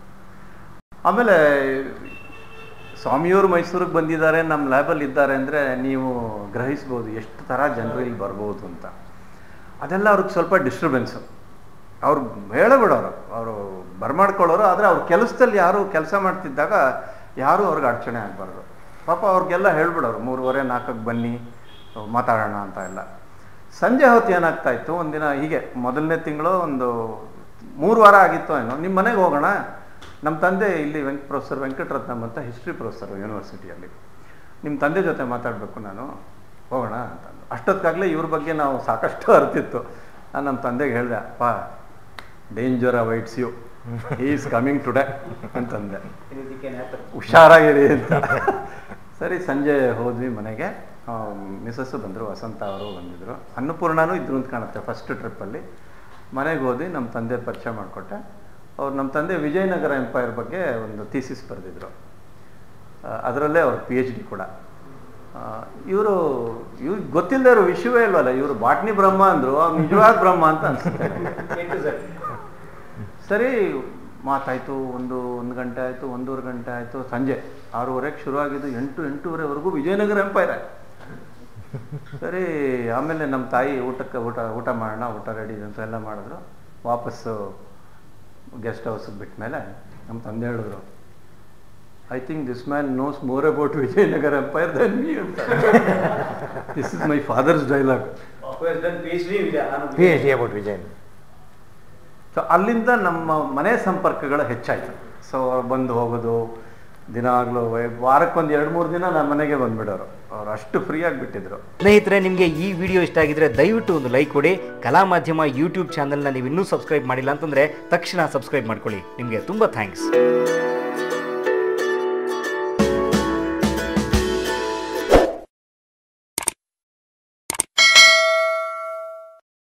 ಆಮೇಲೆ ಸ್ವಾಮಿಯವರು ಮೈಸೂರಿಗೆ ಬಂದಿದ್ದಾರೆ ನಮ್ಮ ಲ್ಯಾಬಲ್ಲಿ ಇದ್ದಾರೆ ಅಂದರೆ ನೀವು ಗ್ರಹಿಸ್ಬೋದು ಎಷ್ಟು ಥರ ಜನರು ಇಲ್ಲಿ ಬರ್ಬೋದು ಅಂತ ಅದೆಲ್ಲ ಅವ್ರಿಗೆ ಸ್ವಲ್ಪ ಡಿಸ್ಟರ್ಬೆನ್ಸು ಅವ್ರು ಹೇಳಬಿಡೋರು ಅವರು ಬರ್ಮಾಡ್ಕೊಳ್ಳೋರು ಆದರೆ ಅವ್ರ ಕೆಲಸದಲ್ಲಿ ಯಾರು ಕೆಲಸ ಮಾಡ್ತಿದ್ದಾಗ ಯಾರೂ ಅವ್ರಿಗೆ ಅಡಚಣೆ ಆಗಬಾರ್ದು ಪಾಪ ಅವ್ರಿಗೆಲ್ಲ ಹೇಳ್ಬಿಡೋರು ಮೂರುವರೆ ನಾಲ್ಕಕ್ಕೆ ಬನ್ನಿ ಮಾತಾಡೋಣ ಅಂತ ಎಲ್ಲ ಸಂಜೆ ಹೊತ್ತು ಏನಾಗ್ತಾ ಇತ್ತು ಒಂದಿನ ಹೀಗೆ ಮೊದಲನೇ ತಿಂಗಳು ಒಂದು ಮೂರು ವಾರ ಆಗಿತ್ತು ಏನೋ ನಿಮ್ಮ ಮನೆಗೆ ಹೋಗೋಣ ನಮ್ಮ ತಂದೆ ಇಲ್ಲಿ ವೆಂಕ್ ಪ್ರೊಫೆಸರ್ ವೆಂಕಟರತ್ನಂ ಅಂತ ಹಿಸ್ಟ್ರಿ ಪ್ರೊಫೆಸರ್ ಯೂನಿವರ್ಸಿಟಿಯಲ್ಲಿ ನಿಮ್ಮ ತಂದೆ ಜೊತೆ ಮಾತಾಡಬೇಕು ನಾನು ಹೋಗೋಣ ಅಂತಂದು ಅಷ್ಟೊತ್ತಿಗಾಗಲೇ ಇವ್ರ ಬಗ್ಗೆ ನಾವು ಸಾಕಷ್ಟು ಅರ್ತಿತ್ತು ನಾನು ನಮ್ಮ ತಂದೆಗೆ ಹೇಳಿದೆ ಅಪ್ಪ danger awaits you he is coming today ಅಂತಂದೆ Anything can happen. ಹುಷಾರಾಗಿರಿ ಅಂತ ಸರಿ ಸಂಜೆ ಹೋದ್ವಿ ಮನೆಗೆ ಮಿಸಸ್ಸು ಬಂದರು ವಸಂತ ಅವರು ಬಂದಿದ್ರು ಅನ್ನಪೂರ್ಣನೂ ಇದ್ರು ಅಂತ ಕಾಣುತ್ತೆ ಫಸ್ಟ್ ಟ್ರಿಪ್ಪಲ್ಲಿ ಮನೆಗೆ ಹೋದ್ವಿ ನಮ್ಮ ತಂದೆ ಪರಿಚಯ ಮಾಡಿಕೊಟ್ಟೆ ಅವ್ರು ನಮ್ಮ ತಂದೆ ವಿಜಯನಗರ ಎಂಪೈರ್ ಬಗ್ಗೆ ಒಂದು ಥೀಸಿಸ್ ಬರೆದಿದ್ರು ಅದರಲ್ಲೇ ಅವ್ರ ಪಿ ಎಚ್ ಡಿ ಕೂಡ ಇವರು ಇವ್ ಗೊತ್ತಿಲ್ಲದೆ ಇರೋ ವಿಷಯವೇ ಇಲ್ವಲ್ಲ ಇವರು ಬಾಟ್ನಿ ಬ್ರಹ್ಮ ಅಂದರು ಅವ್ರು ನಿಜವಾದ ಬ್ರಹ್ಮ ಅಂತ ಅನ್ಸುತ್ತೆ A to Z. ಸರಿ ಮಾತಾಯಿತು ಒಂದು ಒಂದು ಗಂಟೆ ಆಯಿತು ಒಂದೂವರೆ ಗಂಟೆ ಆಯಿತು ಸಂಜೆ ಆರೂವರೆಗೆ ಶುರುವಾಗಿದ್ದು ಎಂಟು ಎಂಟೂವರೆವರೆಗೂ ವಿಜಯನಗರ ಎಂಪೈರ್ ಸರಿ ಆಮೇಲೆ ನಮ್ಮ ತಾಯಿ ಊಟಕ್ಕೆ ಊಟ ಊಟ ಮಾಡೋಣ ಊಟ ರೆಡಿ ಅಂತ ಎಲ್ಲ ಮಾಡಿದ್ರು ವಾಪಸ್ಸು ಗೆಸ್ಟ್ ಹೌಸಿಗೆ ಬಿಟ್ಟ ಮೇಲೆ ನಮ್ಮ ತಂದೆ ಹೇಳಿದ್ರು I think this man knows more about Vijayanagara empire than me ಅಂತ this is my father's dialogue Who has done PhD with Anand? P H D about Vijayan so ಅಲ್ಲಿಂದ ನಮ್ಮ ಮನೆ ಸಂಪರ್ಕಗಳು ಹೆಚ್ಚಾಯಿತು ಸೊ ಬಂದು ಹೋಗೋದು ದಿನಾಗ್ಲೂ ವಾರಕ್ಕೊಂದು ಎರಡು ಮೂರು ದಿನ ನಮ್ಮ ಮನೆಗೆ ಬಂದ್ಬಿಡೋರು ಅವ್ರು ಅಷ್ಟು ಫ್ರೀ ಆಗಿಬಿಟ್ಟಿದ್ರು ಸ್ನೇಹಿತರೆ ನಿಮಗೆ ಈ ವಿಡಿಯೋ ಇಷ್ಟ ಆಗಿದ್ರೆ ದಯವಿಟ್ಟು ಒಂದು ಲೈಕ್ ಕೊಡಿ ಕಲಾ ಮಾಧ್ಯಮ ಯೂಟ್ಯೂಬ್ ಚಾನಲ್ನ ನೀವು ಇನ್ನೂ ಸಬ್ಸ್ಕ್ರೈಬ್ ಮಾಡಿಲ್ಲ ಅಂತಂದರೆ ತಕ್ಷಣ ಸಬ್ಸ್ಕ್ರೈಬ್ ಮಾಡ್ಕೊಳ್ಳಿ ನಿಮಗೆ ತುಂಬ ಥ್ಯಾಂಕ್ಸ್